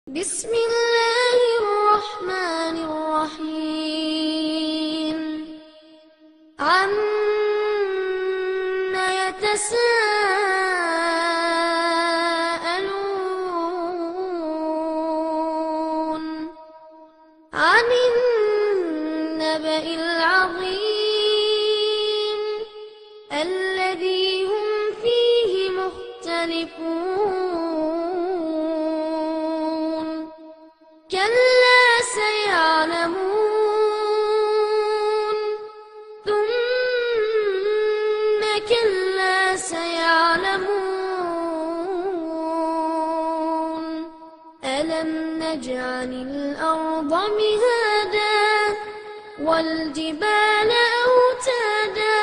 بسم الله الرحمن الرحيم عم يتساءلون عن النبأ العظيم الذي هم فيه مختلفون كلا سيعلمون ثم كلا سيعلمون ألم نجعل الأرض مهادا والجبال أوتادا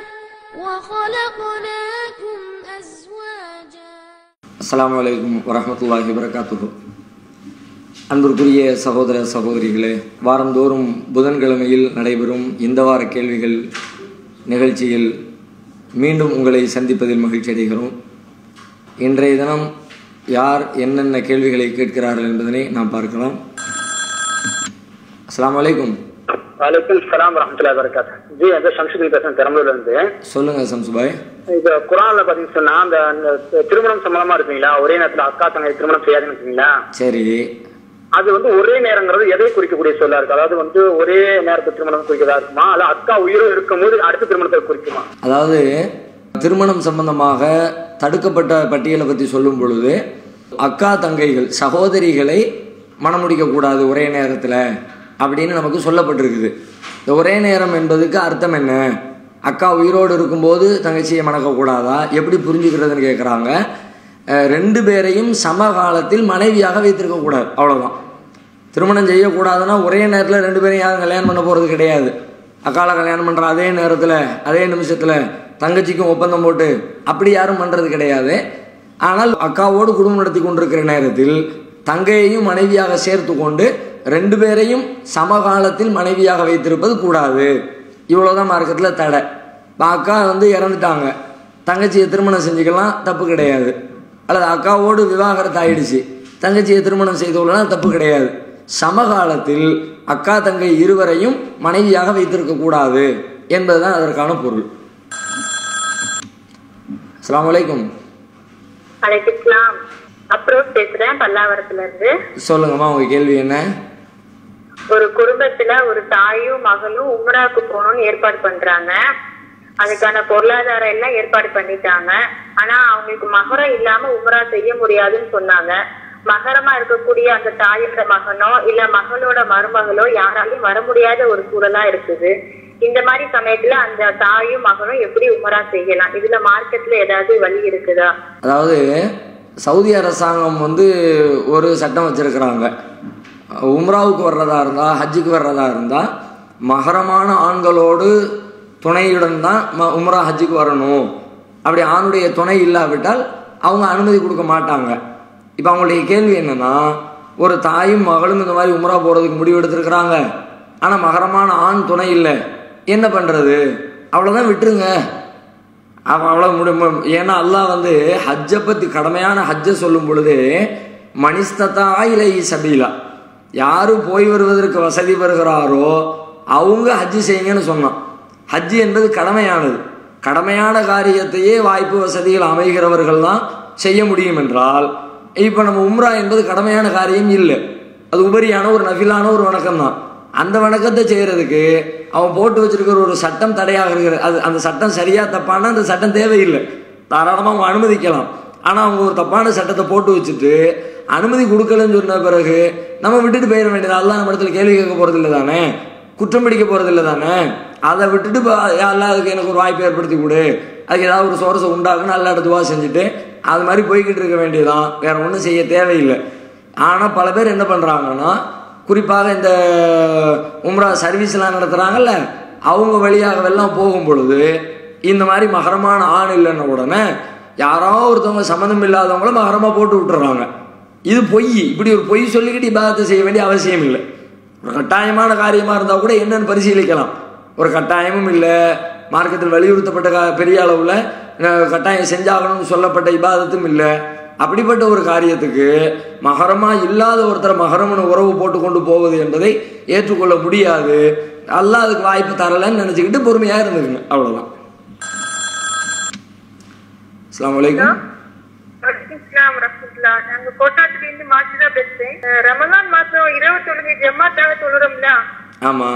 وخلقناكم أزواجا அஸ்ஸலாமு அலைக்கும் வரஹ்மத்துல்லாஹி வரகாத்துஹு அன்பிற்குரிய சகோதர சகோதரிகளே வாரந்தோறும் புதன்கிழமையில் நடைபெறும் இந்த வார கேள்விகள் நிகழ்ச்சியில் மீண்டும் உங்களை சந்திப்பதில் மகிழ்ச்சி அடைகிறோம் இன்றைய தினம் யார் என்னென்ன கேள்விகளை கேட்கிறார்கள் என்பதனை நாம் பார்க்கலாம் அஸ்ஸலாமு அலைக்கும் வலைக்கும் சலாம் வரமத்துல வரகாத் ஜி அந்த சம்சுதீன் பேசுறேன் பெரம்பலூர்ல இருந்து சொல்லுங்க சம்சுபாய் இது குரான்ல பாத்தீங்கன்னு சொன்னா அந்த அந்த திருமணம் சம்பந்தமா இருக்கீங்களா ஒரே நேரத்துல அக்கா தங்கை திருமணம் செய்யாதுன்னு இருக்கீங்களா சரி அது வந்து ஒரே நேரங்கிறது எதை குறிக்கக்கூடிய சொல்லா இருக்கு அதாவது வந்து ஒரே நேரத்து திருமணம் குறிக்கதா இருக்குமா அல்ல அக்கா உயிரோடு இருக்கும்போது அடுத்த திருமணத்தை குறிக்குமா அதாவது திருமணம் சம்பந்தமாக தடுக்கப்பட்ட பட்டியலை பற்றி சொல்லும் பொழுது அக்கா தங்கைகள் சகோதரிகளை மணமுடிக்க கூடாது ஒரே நேரத்தில் அப்படின்னு நமக்கு சொல்லப்பட்டிருக்குது இந்த ஒரே நேரம் என்பதுக்கு அர்த்தம் என்ன அக்கா உயிரோடு இருக்கும்போது தங்கச்சியை மணக்கக்கூடாதா எப்படி புரிஞ்சுக்கிறதுன்னு கேட்குறாங்க அஹ் ரெண்டு பேரையும் சமகாலத்தில் மனைவியாக வைத்திருக்க கூடாது அவ்வளவுதான் திருமணம் செய்யக்கூடாதுன்னா ஒரே நேரத்தில் ரெண்டு பேரும் யாரும் கல்யாணம் பண்ண போகிறது கிடையாது அக்கால கல்யாணம் பண்ணுற அதே நேரத்தில் அதே நிமிஷத்தில் தங்கச்சிக்கும் ஒப்பந்தம் போட்டு அப்படி யாரும் பண்ணுறது கிடையாது ஆனால் அக்காவோடு குடும்பம் நடத்தி கொண்டிருக்கிற நேரத்தில் தங்கையையும் மனைவியாக சேர்த்து கொண்டு ரெண்டு பேரையும் சமகாலத்தில் மனைவியாக வைத்திருப்பது கூடாது இவ்வளோதான் மார்க்கத்தில் தடை இப்போ அக்கா வந்து இறந்துட்டாங்க தங்கச்சியை திருமணம் செஞ்சுக்கலாம் தப்பு கிடையாது அல்லது அக்காவோடு விவாகரத்து ஆயிடுச்சு தங்கச்சியை திருமணம் செய்து கொள்ளலாம் தப்பு கிடையாது சமகாலத்தில் அக்கா தங்கை இருவரையும் மனைவியாக வைத்திருக்க கூடாது என்பதுதான் அதற்கான பொருள் அஸ்ஸலாமு அலைக்கும் அழைக்கலாம் அப்ரோச் பேசுறேன் பல்லாவரத்துல இருந்து சொல்லுங்கம்மா உங்க கேள்வி என்ன ஒரு குடும்பத்துல ஒரு தாயும் மகளும் உம்ராக்கு போகணும்னு ஏற்பாடு பண்றாங்க அதுக்கான பொருளாதாரம் எல்லாம் ஏற்பாடு பண்ணிட்டாங்க ஆனா அவங்களுக்கு மகரம் இல்லாம உம்ரா செய்ய முடியாதுன்னு சொன்னாங்க மகரமா இருக்கக்கூடிய அந்த தாயோட மகனோ இல்ல மகளோட மருமகளோ யாராலையும் வர முடியாத ஒரு சூழலா இருக்குது இந்த மாதிரி சமயத்துல அந்த தாயும் மகனும் எப்படி உமரா செய்யலாம் இதுல மார்க்கெட்ல ஏதாவது வழி இருக்குதா அதாவது சவுதி அரசாங்கம் வந்து ஒரு சட்டம் வச்சிருக்கிறாங்க உம்ராவுக்கு வர்றதா இருந்தால் ஹஜ்ஜுக்கு வர்றதா இருந்தால் மகரமான ஆண்களோடு துணையுடன் தான் ம உம்ரா ஹஜ்ஜுக்கு வரணும் அப்படி ஆணுடைய துணை இல்லாவிட்டால் அவங்க அனுமதி கொடுக்க மாட்டாங்க இப்போ அவங்களுடைய கேள்வி என்னன்னா ஒரு தாயும் மகளும் இந்த மாதிரி உம்ரா போகிறதுக்கு முடிவு எடுத்திருக்கிறாங்க ஆனால் மகரமான ஆண் துணை இல்லை என்ன பண்ணுறது அவ்வளோதான் விட்டுருங்க அவன் அவ்வளோ முடியும் ஏன்னா அல்லாஹ் வந்து ஹஜ்ஜை பற்றி கடமையான ஹஜ்ஜை சொல்லும் பொழுது மனிஸ்ததா இலை சபீலா யாரு போய் வருவதற்கு வசதி வருகிறாரோ அவங்க ஹஜ்ஜு செய்யுங்கன்னு சொன்னான் ஹஜ்ஜு என்பது கடமையானது கடமையான காரியத்தையே வாய்ப்பு வசதிகள் அமைகிறவர்கள் தான் செய்ய முடியும் என்றால் இப்போ நம்ம உம்ரா என்பது கடமையான காரியம் இல்லை அது உபரியான ஒரு நஃபிலான ஒரு வணக்கம் தான் அந்த வணக்கத்தை செய்யறதுக்கு அவன் போட்டு வச்சிருக்கிற ஒரு சட்டம் தடையாக இருக்கிறது அது அந்த சட்டம் சரியா தப்பானா அந்த சட்டம் தேவையில்லை தாராளமாக அவங்க அனுமதிக்கலாம் ஆனால் அவங்க ஒரு தப்பான சட்டத்தை போட்டு வச்சுட்டு அனுமதி கொடுக்கலன்னு சொன்ன பிறகு நம்ம விட்டுட்டு போயிட வேண்டியது அதெல்லாம் நம்ம இடத்துல கேள்வி கேட்க போறது இல்லை தானே குற்றம் பிடிக்க போறது இல்லை தானே அதை விட்டுட்டு இப்போ எல்லாம் அதுக்கு எனக்கு ஒரு வாய்ப்பு ஏற்படுத்தி கொடு அதுக்கு ஏதாவது ஒரு சோரசை உண்டாக்குன்னு நல்ல இடத்துவா செஞ்சுட்டு அது மாதிரி போய்கிட்டு இருக்க வேண்டியதான் வேற ஒன்றும் செய்ய தேவையில்லை ஆனால் பல பேர் என்ன பண்ணுறாங்கன்னா குறிப்பாக இந்த உம்ரா சர்வீஸ்லாம் நடத்துகிறாங்கல்ல அவங்க வழியாக வெள்ளம் போகும் பொழுது இந்த மாதிரி மகரமான ஆண் இல்லைன்ன உடனே யாரோ ஒருத்தவங்க சம்மந்தம் இல்லாதவங்கள மகரமாக போட்டு விட்டுறாங்க இது பொய் இப்படி ஒரு பொய் சொல்லிக்கிட்டு இபாதத்தை செய்ய வேண்டிய அவசியம் இல்லை ஒரு கட்டாயமான காரியமாக இருந்தால் கூட என்னன்னு பரிசீலிக்கலாம் ஒரு கட்டாயமும் இல்லை மார்க்கத்தில் வலியுறுத்தப்பட்ட கா- பெரிய அளவில் கட்டாயம் செஞ்சாகணும்னு சொல்லப்பட்ட இபாதத்தும் இல்லை அப்படிப்பட்ட ஒரு காரியத்துக்கு மகரமா இல்லாத ஒருத்தரை மகரம்னு உறவு போட்டு கொண்டு போவது என்பதை ஏற்றுக்கொள்ள முடியாது அல்லாஹ் அதுக்கு வாய்ப்பு தரலன்னு நினைச்சுக்கிட்டு பொறுமையா இருந்துக்குங்க அவ்வளவுதான் அஸ்ஸலாமு அலைக்கும் இஸ்லாம் ரஹ்மத்துல்லா நாங்க கோட்டாத்துல இருந்து மாற்றி தான் பேசுறேன் அஹ் ரமலான் மாசம் இரவு தொழுகை ஜமாத்தாக தொழுறோம்ல ஆமா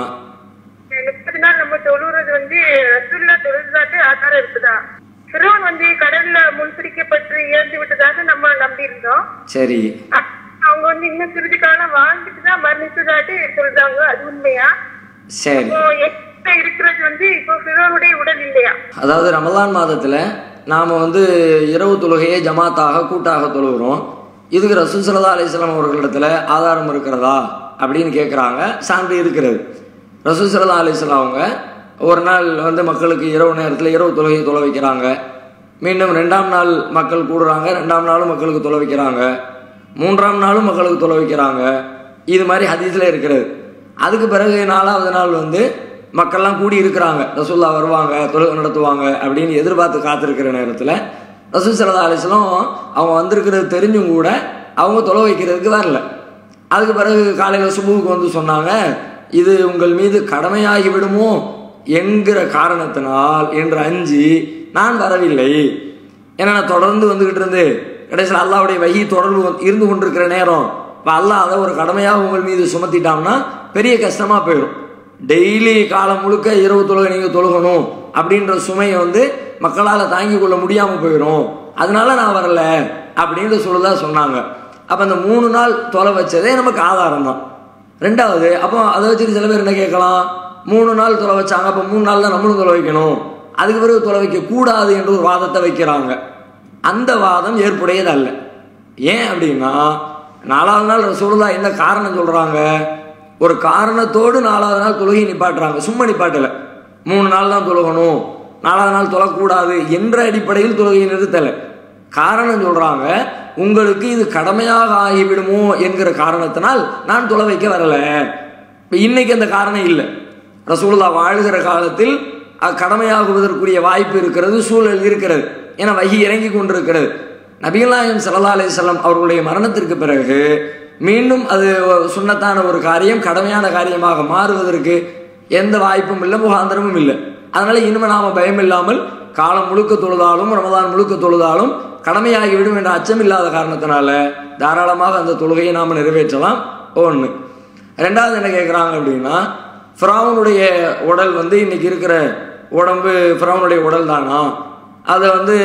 முப்பது நாள் நம்ம தொழுறது வந்து ரசூல்லா தொழுதாட்டு ஆதாரம் இருக்குதா ஃபிரோன் வந்து கடல்ல முன்பிடிக்கப்பட்டு இறந்து விட்டதாக நம்ம நம்பி இருந்தோம் சரி அ- அவங்க வந்து இன்னும் சிறிது காலம் வாழ்ந்துட்டு தான் மரணிச்சதாட்டு சொல்றாங்க அது உண்மையா சரி இப்போ எக்ஸ்ட்ரா இருக்கிறது வந்து இப்போ ஃபிரோனுடைய உடல் இல்லையா அதாவது ரமலான் மாதத்தில் நாம் வந்து இரவு தொழுகையை ஜமாத்தாக கூட்டாக தொழுகிறோம் இதுக்கு ரசூல் சல்லா அலிஸ்லாம் அவர்களிடத்துல ஆதாரம் இருக்கிறதா அப்படின்னு கேட்குறாங்க சான்று இருக்கிறது ரசூல் சல்லா அலிஸ்லாம் அவங்க ஒரு நாள் வந்து மக்களுக்கு இரவு நேரத்தில் இரவு தொழுகையை தொலை வைக்கிறாங்க மீண்டும் ரெண்டாம் நாள் மக்கள் கூடுறாங்க ரெண்டாம் நாளும் மக்களுக்கு தொலை வைக்கிறாங்க மூன்றாம் நாளும் மக்களுக்கு தொலை வைக்கிறாங்க இது மாதிரி ஹதீஸில் இருக்கிறது அதுக்கு பிறகு நாலாவது நாள் வந்து மக்கள்லாம் கூடி இருக்கிறாங்க ரசூல்லா வருவாங்க தொழுகை நடத்துவாங்க அப்படின்னு எதிர்பார்த்து காத்திருக்கிற நேரத்தில் ரசூல் சல்லா அலிஸ்லாம் அவங்க வந்திருக்கிறது தெரிஞ்சும் கூட அவங்க தொலை வைக்கிறதுக்கு வரல அதுக்கு பிறகு காலையில் சுபுவுக்கு வந்து சொன்னாங்க இது உங்கள் மீது கடமையாகி விடுமோ என்கிற காரணத்தினால் என்று அஞ்சி நான் வரவில்லை ஏன்னா நான் தொடர்ந்து வந்துகிட்டு இருந்து கடைசியில் அல்லாவுடைய வகி தொடர்பு வந்து- இருந்து கொண்டிருக்கிற நேரம் இப்போ அல்லாஹ் அதை ஒரு கடமையாக உங்கள் மீது சுமத்திட்டான்னா பெரிய கஷ்டமாக போயிடும் டெய்லி காலம் முழுக்க இரவு தொழுகை நீங்கள் தொழுகணும் அப்படின்ற சுமையை வந்து மக்களால் தாங்கி கொள்ள முடியாமல் போயிடும் அதனால நான் வரல அப்படின்ற சொல்லுதா சொன்னாங்க அப்போ அந்த மூணு நாள் தொலை வச்சதே நமக்கு ஆதாரம் தான் ரெண்டாவது அப்போ அதை வச்சுட்டு சில பேர் என்ன கேட்கலாம் மூணு நாள் தொலை வச்சாங்க அப்போ மூணு நாள் தான் நம்மளும் தொலை வைக்கணும் அதுக்கு பிறகு தொலை வைக்க கூடாது என்று ஒரு வாதத்தை வைக்கிறாங்க அந்த வாதம் ஏற்புடையது அல்ல ஏன் அப்படின்னா நாலாவது நாள் ரசூலுல்லா என்ன காரணம் சொல்றாங்க ஒரு காரணத்தோடு நாலாவது நாள் தொழுகை நிப்பாட்டுறாங்க சும்மா நிப்பாட்டல மூணு நாள் தான் தொழுகணும் நாலாவது நாள் தொழக்கூடாது என்ற அடிப்படையில் தொழுகையை நிறுத்தலை காரணம் சொல்றாங்க உங்களுக்கு இது கடமையாக ஆகிவிடுமோ என்கிற காரணத்தினால் நான் தொலை வைக்க வரல இப்ப இன்னைக்கு அந்த காரணம் இல்லை ரசூலுல்லா வாழ்கிற காலத்தில் அது கடமையாகுவதற்குரிய வாய்ப்பு இருக்கிறது சூழல் இருக்கிறது ஏன்னா வகி இறங்கி கொண்டிருக்கிறது நபிகள்நாயகம் ஸல்லல்லாஹு அலைஹி வஸல்லம் அவர்களுடைய மரணத்திற்கு பிறகு மீண்டும் அது சுன்னத்தான ஒரு காரியம் கடமையான காரியமாக மாறுவதற்கு எந்த வாய்ப்பும் இல்லை முகாந்திரமும் இல்லை அதனால இனிமே நாம பயம் இல்லாமல் காலம் முழுக்க தொழுதாலும் ரமதான் முழுக்க தொழுதாலும் கடமையாகிவிடும் என்ற அச்சம் இல்லாத காரணத்தினால தாராளமாக அந்த தொழுகையை நாம் நிறைவேற்றலாம் ஒன்று ரெண்டாவது என்ன கேட்குறாங்க அப்படின்னா ஃப்ராவனுடைய உடல் வந்து இன்னைக்கு இருக்கிற உடம்பு ஃப்ராவனுடைய உடல் தானா அதை வந்து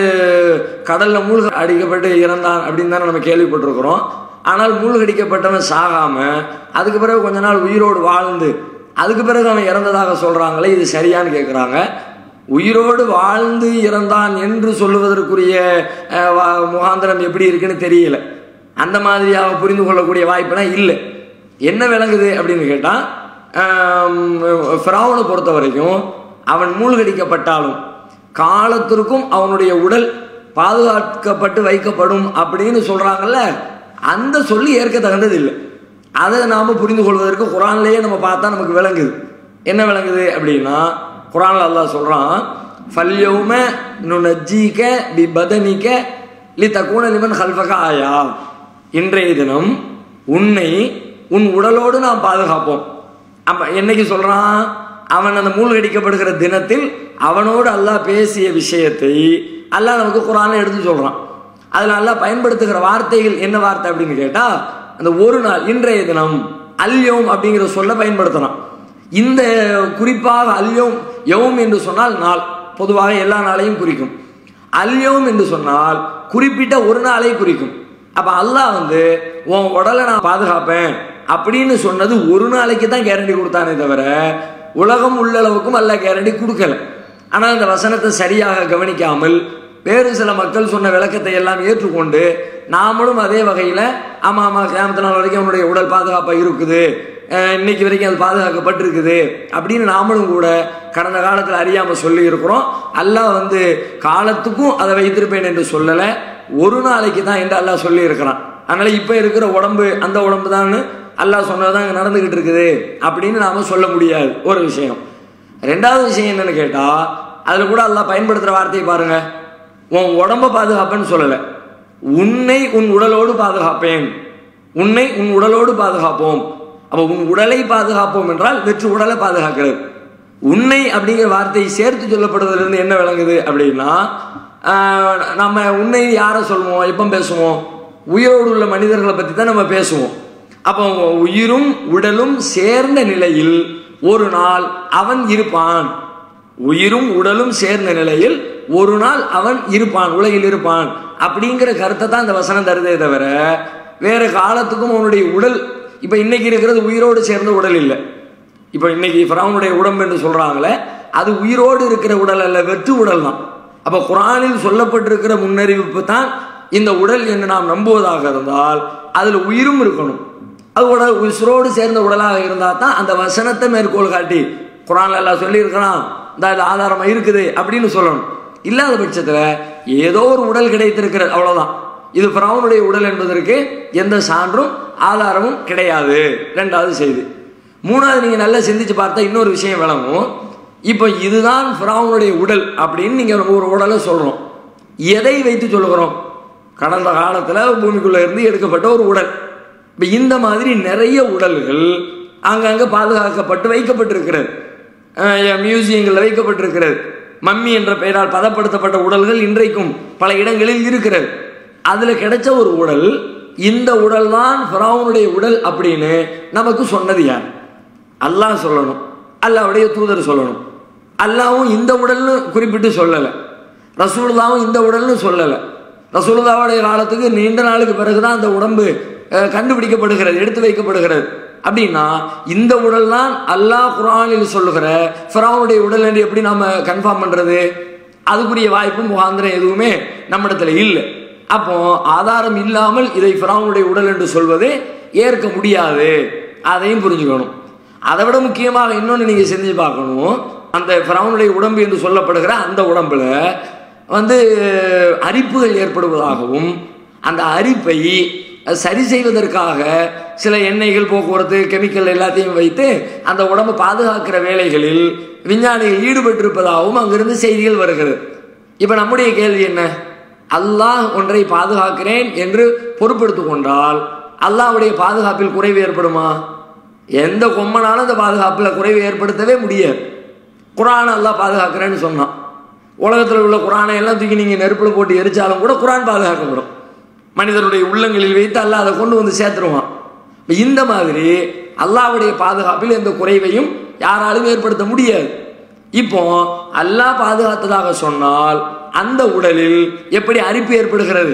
கடல்ல மூழ்க அடிக்கப்பட்டு இறந்தான் அப்படின்னு தானே நம்ம கேள்விப்பட்டிருக்கிறோம் ஆனால் மூழ்கடிக்கப்பட்டவன் சாகாம அதுக்கு பிறகு கொஞ்ச நாள் உயிரோடு வாழ்ந்து அதுக்கு பிறகு அவன் இறந்ததாக சொல்றாங்களே இது சரியான்னு கேட்குறாங்க உயிரோடு வாழ்ந்து இறந்தான் என்று சொல்லுவதற்குரிய அஹ், வா- முகாந்திரம் எப்படி இருக்குன்னு தெரியல அந்த மாதிரியாக புரிந்து கொள்ளக்கூடிய வாய்ப்பெல்லாம் இல்லை என்ன விளங்குது அப்படின்னு கேட்டால் ஃபிராவனை பொறுத்த வரைக்கும் அவன் மூழ்கடிக்கப்பட்டாலும் காலத்திற்கும் அவனுடைய உடல் பாதுகாக்கப்பட்டு வைக்கப்படும் அப்படின்னு சொல்றாங்கல்ல அந்த சொல்லி ஏற்க தகுந்தது இல்லை அதை நாம புரிந்து கொள்வதற்கு குரான்லயே நம்ம பார்த்தா நமக்கு விளங்குது என்ன விளங்குது அப்படின்னா குரான்ல அல்லாஹ் சொல்றான் ஃபல்யௌம நுனஜ்ஜீக பி பதனிக லி தக்கூன லிமன் ஹல்ஃபக ஆயா இன்றைய தினம் உன்னை உன் உடலோடு நாம் பாதுகாப்போம் அப்ப என்னைக்கு சொல்றான் அவன் அந்த மூழ்கடிக்கப்படுகிற தினத்தில் அவனோடு அல்லாஹ் பேசிய விஷயத்தை அல்லாஹ் நமக்கு குரான்ல எடுத்து சொல்றான் அதுல அல்லாஹ் பயன்படுத்துகிற வார்த்தைகள் என்ன வார்த்தை அப்படின்னு கேட்டா அந்த ஒரு நாள் இன்றைய தினம் அல்யோம் அப்படிங்கிற சொல்ல பயன்படுத்தலாம் இந்த குறிப்பாக அல்யோம் யவும் என்று சொன்னால் நாள் பொதுவாக எல்லா நாளையும் குறிக்கும் அல்யோம் என்று சொன்னால் குறிப்பிட்ட ஒரு நாளை குறிக்கும் அப்ப அல்லாஹ் வந்து உன் உடலை நான் பாதுகாப்பேன் அப்படின்னு சொன்னது ஒரு நாளைக்கு தான் கேரண்டி கொடுத்தானே தவிர உலகம் உள்ளளவுக்கும் அல்லாஹ் கேரண்டி கொடுக்கல ஆனால் அந்த வசனத்தை சரியாக கவனிக்காமல் வேறு சில மக்கள் சொன்ன விளக்கத்தை எல்லாம் ஏற்றுக்கொண்டு நாமளும் அதே வகையில் ஆமா ஆமா கிராமத்து நாள் வரைக்கும் அவனுடைய உடல் பாதுகாப்பாக இருக்குது அஹ் இன்னைக்கு வரைக்கும் அது பாதுகாக்கப்பட்டிருக்குது அப்படின்னு நாமளும் கூட கடந்த காலத்தில் அறியாமல் சொல்லி இருக்கிறோம் அல்லாஹ் வந்து காலத்துக்கும் அதை வைத்திருப்பேன் என்று சொல்லலை ஒரு நாளைக்கு தான் என்று அல்லாஹ் சொல்லி இருக்கிறான் அதனால இப்போ இருக்கிற உடம்பு அந்த உடம்பு தான் அல்லாஹ் சொன்னதுதான் இங்கே நடந்துகிட்டு இருக்குது அப்படின்னு நாம சொல்ல முடியாது ஒரு விஷயம் ரெண்டாவது விஷயம் என்னன்னு கேட்டா அதுல கூட அல்லாஹ் பயன்படுத்துற வார்த்தையை பாருங்க உன் உடம்ப பாதுகாப்புன்னு சொல்லலை உன்னை உன் உடலோடு பாதுகாப்பேன் உன்னை உன் உடலோடு பாதுகாப்போம் அப்ப உன் உடலை பாதுகாப்போம் என்றால் வெற்று உடலை பாதுகாக்கிறது உன்னை அப்படிங்கிற வார்த்தையை சேர்த்து சொல்லப்படுவதிலிருந்து என்ன விளங்குது அப்படின்னா ஆஹ், நம்ம உன்னை யாரை சொல்லுவோம் எப்போ பேசுவோம் உயிரோடு உள்ள மனிதர்களை பற்றி தான் நம்ம பேசுவோம் அப்போ உயிரும் உடலும் சேர்ந்த நிலையில் ஒரு நாள் அவன் இருப்பான் உயிரும் உடலும் சேர்ந்த நிலையில் ஒரு நாள் அவன் இருப்பான் உலகில் இருப்பான் அப்படிங்கிற கருத்தை தான் இந்த வசனம் தருதே தவிர வேற காலத்துக்கும் அவனுடைய உடல் இப்ப இன்னைக்கு இருக்கிறது உயிரோடு சேர்ந்த உடல் இல்லை இப்ப இன்னைக்கு ஃபிரௌனுடைய உடம்பு என்று சொல்றாங்களே அது உயிரோடு இருக்கிற உடல் அல்ல வெற்று உடல் தான் அப்ப குரானில் சொல்லப்பட்டிருக்கிற முன்னறிவிப்பு தான் இந்த உடல் என்று நாம் நம்புவதாக இருந்தால் அதுல உயிரும் இருக்கணும் அது உடல் உயிரோடு சேர்ந்த உடலாக இருந்தால் தான் அந்த வசனத்தை மேற்கோள் காட்டி குரான்ல எல்லாம் சொல்லியிருக்கிறான் இந்த இது ஆதாரமா இருக்குது அப்படின்னு சொல்லணும் இல்லாத பட்சத்தில் ஏதோ ஒரு உடல் கிடைத்திருக்கிறது அவ்வளவுதான் இது ஃபிரௌனுடைய உடல் என்பதற்கு எந்த சான்றும் ஆதாரமும் கிடையாது ரெண்டாவது செய்தி மூணாவது நீங்க நல்லா சிந்திச்சு பார்த்தா இன்னொரு விஷயம் விளங்கும் இப்போ இதுதான் ஃபிரௌனுடைய உடல் அப்படின்னு நீங்க ஒரு உடலை சொல்றோம் எதை வைத்து சொல்லுகிறோம் கடந்த காலத்துல பூமிக்குள்ள இருந்து எடுக்கப்பட்ட ஒரு உடல் இப்ப இந்த மாதிரி நிறைய உடல்கள் அங்கங்க பாதுகாக்கப்பட்டு வைக்கப்பட்டிருக்கிறது அஹ் மியூசியங்களில் வைக்கப்பட்டிருக்கிறது மம்மி என்ற பெயரால் பதப்படுத்தப்பட்ட உடல்கள் இன்றைக்கும் பல இடங்களில் இருக்கிறது அதுல கிடைச்ச ஒரு உடல் இந்த உடல் தான் ஃபிரௌனுடைய உடல் அப்படின்னு நமக்கு சொன்னது யார் அல்லாஹ் சொல்லணும் அல்லாஹ்வுடைய தூதர் சொல்லணும் அல்லாவும் இந்த உடல்னு குறிப்பிட்டு சொல்லலை ரசூலுல்லாவும் இந்த உடல்னு சொல்லலை ரசூலுல்லாவுடைய காலத்துக்கு நீண்ட நாளுக்கு பிறகுதான் அந்த உடம்பு அஹ், கண்டுபிடிக்கப்படுகிறது எடுத்து வைக்கப்படுகிறது அப்படின்னா இந்த உடல் தான் அல்லாஹ் குரானில் சொல்லுகிற ஃபிரௌனுடைய உடல் என்று எப்படி நாம கன்ஃபார்ம் பண்றது அதுக்குரிய வாய்ப்பு முகாந்திரம் எதுவுமே நம்மிடத்துல இல்லை அப்போ ஆதாரம் இல்லாமல் இதை ஃபிரௌனுடைய உடல் என்று சொல்வது ஏற்க முடியாது அதையும் புரிஞ்சுக்கணும் அதை விட முக்கியமாக இன்னொன்று நீங்க செஞ்சு பார்க்கணும் அந்த ஃபிரௌனுடைய உடம்பு என்று சொல்லப்படுகிற அந்த உடம்புல வந்து அரிப்புகள் ஏற்படுவதாகவும் அந்த அரிப்பை சரி செய்வதற்காக சில எண்ணெய்கள் போக்குவரத்து கெமிக்கல் எல்லாத்தையும் வைத்து அந்த உடம்பை பாதுகாக்கிற வேலைகளில் விஞ்ஞானிகள் ஈடுபட்டிருப்பதாகவும் அங்கிருந்து செய்திகள் வருகிறது இப்ப நம்முடைய கேள்வி என்ன அல்லாஹ் ஒன்றை பாதுகாக்கிறேன் என்று பொறுப்பெடுத்துக் கொண்டால் அல்லாஹ்வுடைய பாதுகாப்பில் குறைவு ஏற்படுமா எந்த கொம்மனாலும் அந்த பாதுகாப்பில் குறைவு ஏற்படுத்தவே முடியாது குரான் அல்லாஹ் பாதுகாக்கிறேன்னு சொன்னான் உலகத்தில் உள்ள குரானை எல்லாம் தூக்கி நீங்கள் நெருப்பில் போட்டு எரிச்சாலும் கூட குரான் பாதுகாக்கப்படும் மனிதனுடைய உள்ளங்களில் வைத்து அல்லாஹ் அதை கொண்டு வந்து சேர்த்துருவான் இப்ப இந்த மாதிரி அல்லாஹ்வுடைய பாதுகாப்பில் எந்த குறைவையும் யாராலும் ஏற்படுத்த முடியாது இப்போ அல்லாஹ் பாதுகாத்ததாக சொன்னால் அந்த உடலில் எப்படி அரிப்பு ஏற்படுகிறது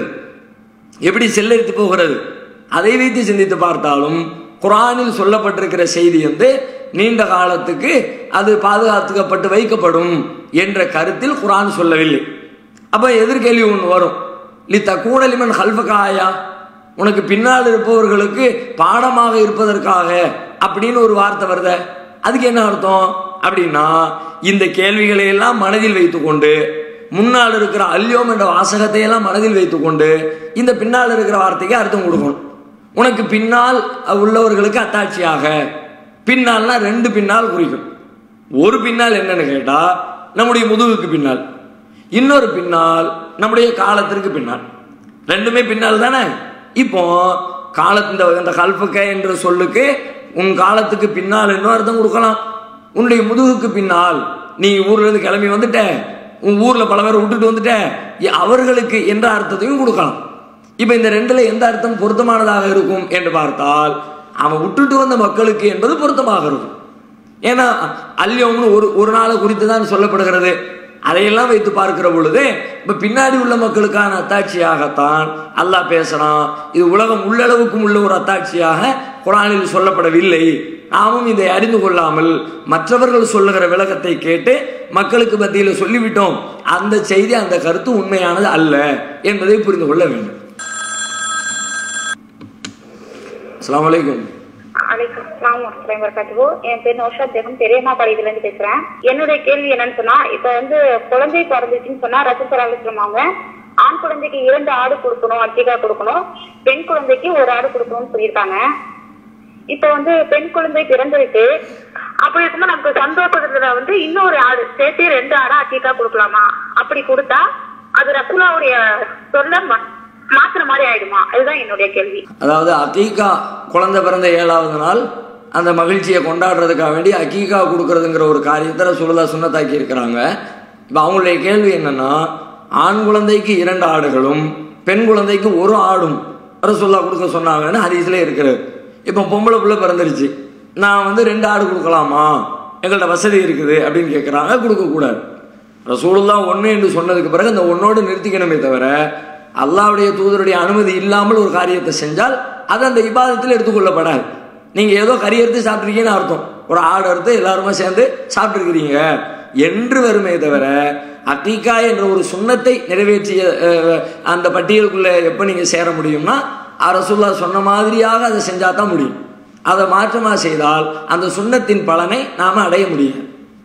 எப்படி செல்லரித்து போகிறது அதை வைத்து சிந்தித்து பார்த்தாலும் குரானில் சொல்லப்பட்டிருக்கிற செய்தி வந்து நீண்ட காலத்துக்கு அது பாதுகாத்துக்கப்பட்டு வைக்கப்படும் என்ற கருத்தில் குரான் சொல்லவில்லை அப்ப எதிர்கேள்வி ஒன்று வரும் லி தக்கூடலிமன் ஹல்ஃபகாயா உனக்கு பின்னால் இருப்பவர்களுக்கு பாடமாக இருப்பதற்காக அப்படின்னு ஒரு வார்த்தை வருத அதுக்கு என்ன அர்த்தம் அப்படின்னா இந்த கேள்விகளை எல்லாம் மனதில் வைத்துக்கொண்டு முன்னால் இருக்கிற அல்யோம் என்ற வாசகத்தை எல்லாம் மனதில் வைத்துக்கொண்டு இந்த பின்னால் இருக்கிற வார்த்தைக்கு அர்த்தம் கொடுக்கணும் உனக்கு பின்னால் உள்ளவர்களுக்கு அத்தாட்சியாக பின்னால்னா ரெண்டு பின்னால் குறிக்கும் ஒரு பின்னால் என்னன்னு கேட்டா நம்முடைய முதுகுக்கு பின்னால் இன்னொரு பின்னால் நம்முடைய காலத்திற்கு பின்னால் ரெண்டுமே பின்னால் தானே இப்போ காலத்து இந்த இந்த கல்பக்க என்ற சொல்லுக்கு உன் காலத்துக்கு பின்னால் என்ன அர்த்தம் கொடுக்கலாம் உன்னுடைய முதுகுக்கு பின்னால் நீ ஊர்ல இருந்து கிளம்பி வந்துட்ட உன் ஊர்ல பல பேரை விட்டுட்டு வந்துட்ட இ- அவர்களுக்கு என்ற அர்த்தத்தையும் கொடுக்கலாம் இப்ப இந்த ரெண்டுல எந்த அர்த்தம் பொருத்தமானதாக இருக்கும் என்று பார்த்தால் அவன் விட்டுட்டு வந்த மக்களுக்கு என்பது பொருத்தமாக இருக்கும் ஏன்னா அல்யோம்னு ஒரு ஒரு நாளை குறித்து தான் சொல்லப்படுகிறது அதையெல்லாம் வைத்து பார்க்கிற பொழுது இப்ப பின்னாடி உள்ள மக்களுக்கான அத்தாட்சியாகத்தான் அல்லாஹ் பேசுறான் இது உலகம் உள்ளளவுக்கும் உள்ள ஒரு அத்தாட்சியாக குரானில் சொல்லப்படவில்லை நாமும் இதை அறிந்து கொள்ளாமல் மற்றவர்கள் சொல்லுகிற விளக்கத்தை கேட்டு மக்களுக்கு மத்தியில் சொல்லிவிட்டோம் அந்த செய்தி அந்த கருத்து உண்மையானது அல்ல என்பதை புரிந்து கொள்ள வேண்டும் அஸ்ஸலாமு அலைக்கும் அலைக்கும் அஸ்ஸலாம் வரஹ்மத்துல்லாஹி வபரகாத்துஹு என் பேர் நௌஷாத் பேகம் பெரியம்மா பாளையத்துல இருந்து பேசுறேன் என்னுடைய கேள்வி என்னன்னு சொன்னா இப்ப வந்து குழந்தை பிறந்துச்சுன்னு சொன்னா ரசத்தராக சொல்லுவாங்க ஆண் குழந்தைக்கு இரண்டு ஆடு கொடுக்கணும் அத்திகா கொடுக்கணும் பெண் குழந்தைக்கு ஒரு ஆடு கொடுக்கணும்னு சொல்லியிருக்காங்க இப்ப வந்து பெண் குழந்தை பிறந்திருக்கு அப்படி இருக்கும்போது நமக்கு சந்தோஷத்துல வந்து இன்னொரு ஆடு சேர்த்து ரெண்டு ஆடா அத்திகா கொடுக்கலாமா அப்படி கொடுத்தா அது ரசுலாவுடைய சொல்ல ம- மாத்துற மாதிரி ஆயிடுமா அதுதான் என்னுடைய கேள்வி அதாவது அகீகா குழந்தை பிறந்த ஏழாவது நாள் அந்த மகிழ்ச்சியை கொண்டாடுறதுக்காக வேண்டி அகீகா கொடுக்கறதுங்கிற ஒரு காரியத்தை ரசூலுல்லாஹ் சுண்ணத்தாக்கி இருக்கிறாங்க இப்போ அவங்களுடைய கேள்வி என்னன்னா ஆண் குழந்தைக்கு இரண்டு ஆடுகளும் பெண் குழந்தைக்கு ஒரு ஆடும் ரசூல்லா கொடுக்க சொன்னாங்கன்னு ஹதீஸ்ல இருக்கிறது இப்போ பொம்பளை பிள்ளை பிறந்துருச்சு நான் வந்து ரெண்டு ஆடு கொடுக்கலாமா எங்கள்கிட்ட வசதி இருக்குது அப்படின்னு கேட்குறாங்க கொடுக்கக்கூடாது ரசூலுல்லா ஒன்று என்று சொன்னதுக்கு பிறகு அந்த ஒன்னோடு நிறுத்திக்கணுமே தவிர அல்லாவுடைய தூதருடைய அனுமதி இல்லாமல் ஒரு காரியத்தை செஞ்சால் அது அந்த இபாதத்தில் எடுத்துக்கொள்ளப்படாது நீங்க ஏதோ கறி எடுத்து சாப்பிட்ருக்கீங்கன்னு அர்த்தம் ஒரு ஆடு எடுத்து எல்லாருமே சேர்ந்து சாப்பிட்டுருக்கிறீங்க என்று வருமே தவிர அக்கீகா என்ற ஒரு சுண்ணத்தை நிறைவேற்றிய அஹ், அந்த பட்டியலுக்குள்ள எப்போ நீங்க சேர முடியும்னா ரசூல்லா சொன்ன மாதிரியாக அதை செஞ்சா தான் முடியும் அதை மாற்றமா செய்தால் அந்த சுண்ணத்தின் பலனை நாம அடைய முடியும்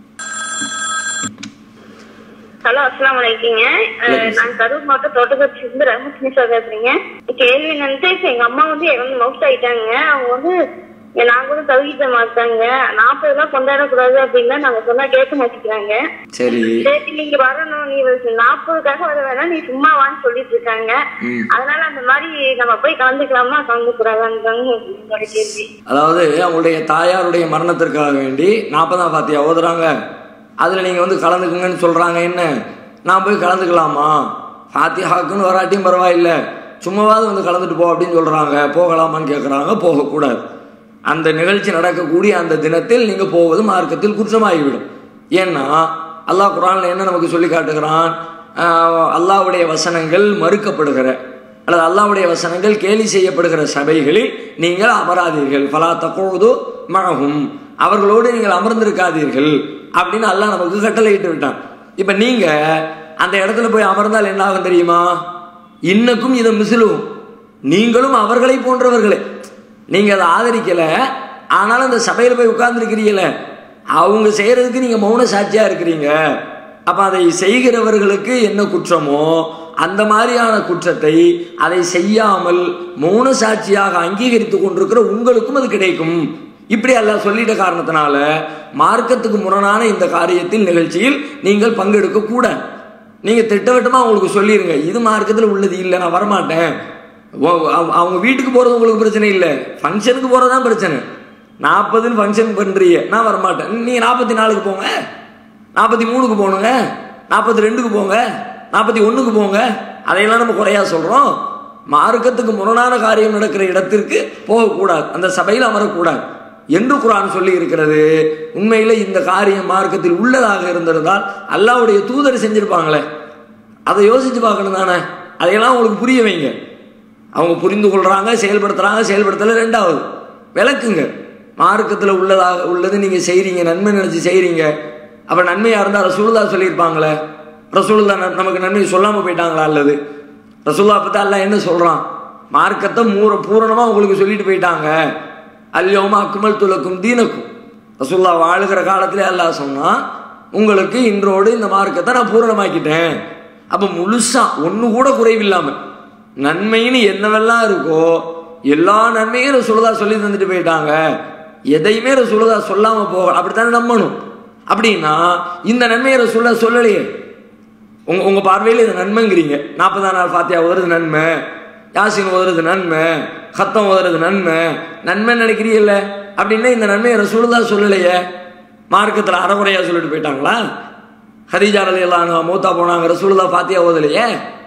ஹலோ அஸ்லாம் வலைக்கிங்க நான் கரூர் மாவட்டம் தோட்டக்கட்சி இருந்து ரஹமத்னிசா பேசுறீங்க கேள்வி என்னன்ட்டு இப்ப எங்க அம்மா வந்து இறந்து மவுத் ஆயிட்டாங்க அவங்க வந்து இங்க நாங்க வந்து தவிக்கிட்ட மாட்டாங்க நாற்பது எல்லாம் கொண்டாடக்கூடாது அப்படின்னா நாங்க சொன்னா கேட்க மாட்டேங்கிறாங்க சரி சரி நீங்க வரணும் நீ நாற்பதுக்காக வர வேணாம் நீ சும்மா வான்னு சொல்லிட்டு இருக்காங்க ம். அதனால அந்த மாதிரி நம்ம போய் கலந்துக்கலாமா கலந்துக்கூடாதான்னு என்னோட கேள்வி அதாவது அவங்களுடைய தாயாருடைய மரணத்திற்காக வேண்டி நாற்பதாம் பாத்தியா ஓதுறாங்க அதில் நீங்கள் வந்து கலந்துக்குங்கன்னு சொல்கிறாங்க என்ன நான் போய் கலந்துக்கலாமா ஃபாத்தியாக்குன்னு வராட்டியும் பரவாயில்லை சும்மாவாவது வந்து கலந்துட்டு போ அப்படின்னு சொல்கிறாங்க போகலாமான்னு கேட்குறாங்க போகக்கூடாது அந்த நிகழ்ச்சி நடக்கக்கூடிய அந்த தினத்தில் நீங்கள் போவது மார்க்கத்தில் குற்றமாகிவிடும் ஏன்னா அல்லாஹ் குரான்ல என்ன நமக்கு சொல்லி காட்டுகிறான் ஆஹ் அல்லாஹ்வுடைய வசனங்கள் மறுக்கப்படுகிற அல்லது அல்லாஹ்வுடைய வசனங்கள் கேலி செய்யப்படுகிற சபைகளில் நீங்கள் அமராதீர்கள் ஃபலா தக்கோது மழகும் அவர்களோடு நீங்கள் அமர்ந்திருக்காதீர்கள் அப்படின்னு அல்லாஹ் நமக்கு கட்டளையிட்டு விட்டான் இப்போ நீங்க அந்த இடத்துல போய் அமர்ந்தால் என்ன ஆகும் தெரியுமா இன்னக்கும் இதை மிசிலும் நீங்களும் அவர்களை போன்றவர்களே நீங்க அதை ஆதரிக்கல ஆனாலும் அந்த சபையில் போய் உட்கார்ந்துருக்கிறீங்களே அவங்க செய்யறதுக்கு நீங்க மௌன சாட்சியா இருக்கிறீங்க அப்ப அதை செய்கிறவர்களுக்கு என்ன குற்றமோ அந்த மாதிரியான குற்றத்தை அதை செய்யாமல் மௌன சாட்சியாக அங்கீகரித்து கொண்டிருக்கிற உங்களுக்கும் அது கிடைக்கும் இப்படி அல்லாஹ் சொல்லிட்ட காரணத்தினால மார்க்கத்துக்கு முரணான இந்த காரியத்தில் நிகழ்ச்சியில் நீங்கள் பங்கெடுக்க கூடாது நீங்க திட்டவட்டமா அவங்களுக்கு சொல்லிருங்க இது மார்க்கத்தில் உள்ளது இல்லை நான் வரமாட்டேன் ஓ- அவ- அவங்க வீட்டுக்கு போறது உங்களுக்கு பிரச்சனை இல்லை ஃபங்க்ஷனுக்கு போறதுதான் பிரச்சனை நாற்பதுன்னு ஃபங்க்ஷன் பண்றீங்க நான் வரமாட்டேன் நீங்க நாற்பத்தி நாலுக்கு போங்க நாற்பத்தி மூணுக்கு போகணுங்க நாற்பத்தி ரெண்டுக்கு போங்க நாற்பத்தி ஒண்ணுக்கு போங்க அதையெல்லாம் நம்ம குறையா சொல்றோம் மார்க்கத்துக்கு முரணான காரியம் நடக்கிற இடத்திற்கு போகக்கூடாது அந்த சபையில் அமரக்கூடாது என்று குரான் சொல்லி இருக்கிறது உண்மையில இந்த காரியம் மார்க்கத்தில் உள்ளதாக இருந்திருந்தால் அல்லாஹ்வுடைய தூதர் செஞ்சிருப்பாங்களே அதை யோசிச்சு பார்க்கணும் தானே அதையெல்லாம் உங்களுக்கு புரிய வைங்க அவங்க புரிந்து கொள்றாங்க செயல்படுத்துறாங்க செயல்படுத்தல ரெண்டாவது விளக்குங்க மார்க்கத்தில் உள்ளதாக உள்ளது நீங்க செய்றீங்க நன்மை நினைச்சு செய்றீங்க அப்ப நன்மையா இருந்தா ரசூலுல்லா சொல்லியிருப்பாங்களே ரசூலுல்லா ந- நமக்கு நன்மை சொல்லாம போயிட்டாங்களா அல்லது ரசூல்லா பத்தி அல்லாஹ் என்ன சொல்றான் மார்க்கத்தை மூர பூரணமா உங்களுக்கு சொல்லிட்டு போயிட்டாங்க அல்யோமா அக்குமல் துலக்கும் தீனக்கும் ரசூல்லா வாழுகிற காலத்திலே அல்லாஹ் சொன்னா உங்களுக்கு இன்றோடு இந்த மார்க்கத்தை நான் பூரணமாக்கிட்டேன் அப்ப முழுசா ஒண்ணு கூட குறைவில்லாம நன்மைன்னு என்னவெல்லாம் இருக்கோ எல்லா நன்மையும் ரசூலுல்லா சொல்லி தந்துட்டு போயிட்டாங்க எதையுமே ரசூலுல்லா சொல்லாம போக அப்படித்தானே நம்பணும் அப்படின்னா இந்த நன்மையை ரசூலுல்லா சொல்லலையே உங்க உங்க பார்வையில் இது நன்மைங்கிறீங்க நாற்பதாம் நாள் ஃபாத்தியா ஓதுறது நன்மை யாசின் ஓதுறது நன்மை கத்தம் ஓதுறது நன்மை நன்மை நினைக்கிறீல்ல அப்படின்னா இந்த நன்மையை ரசூலுல்லா சொல்லலையே மார்க்கத்தில் அறகுறையா சொல்லிட்டு போயிட்டாங்களா ஹதீஜா ரலி எல்லாம் மூத்தா போனாங்க ரசூலுல்லா ஃபாத்தியா ஓதலையே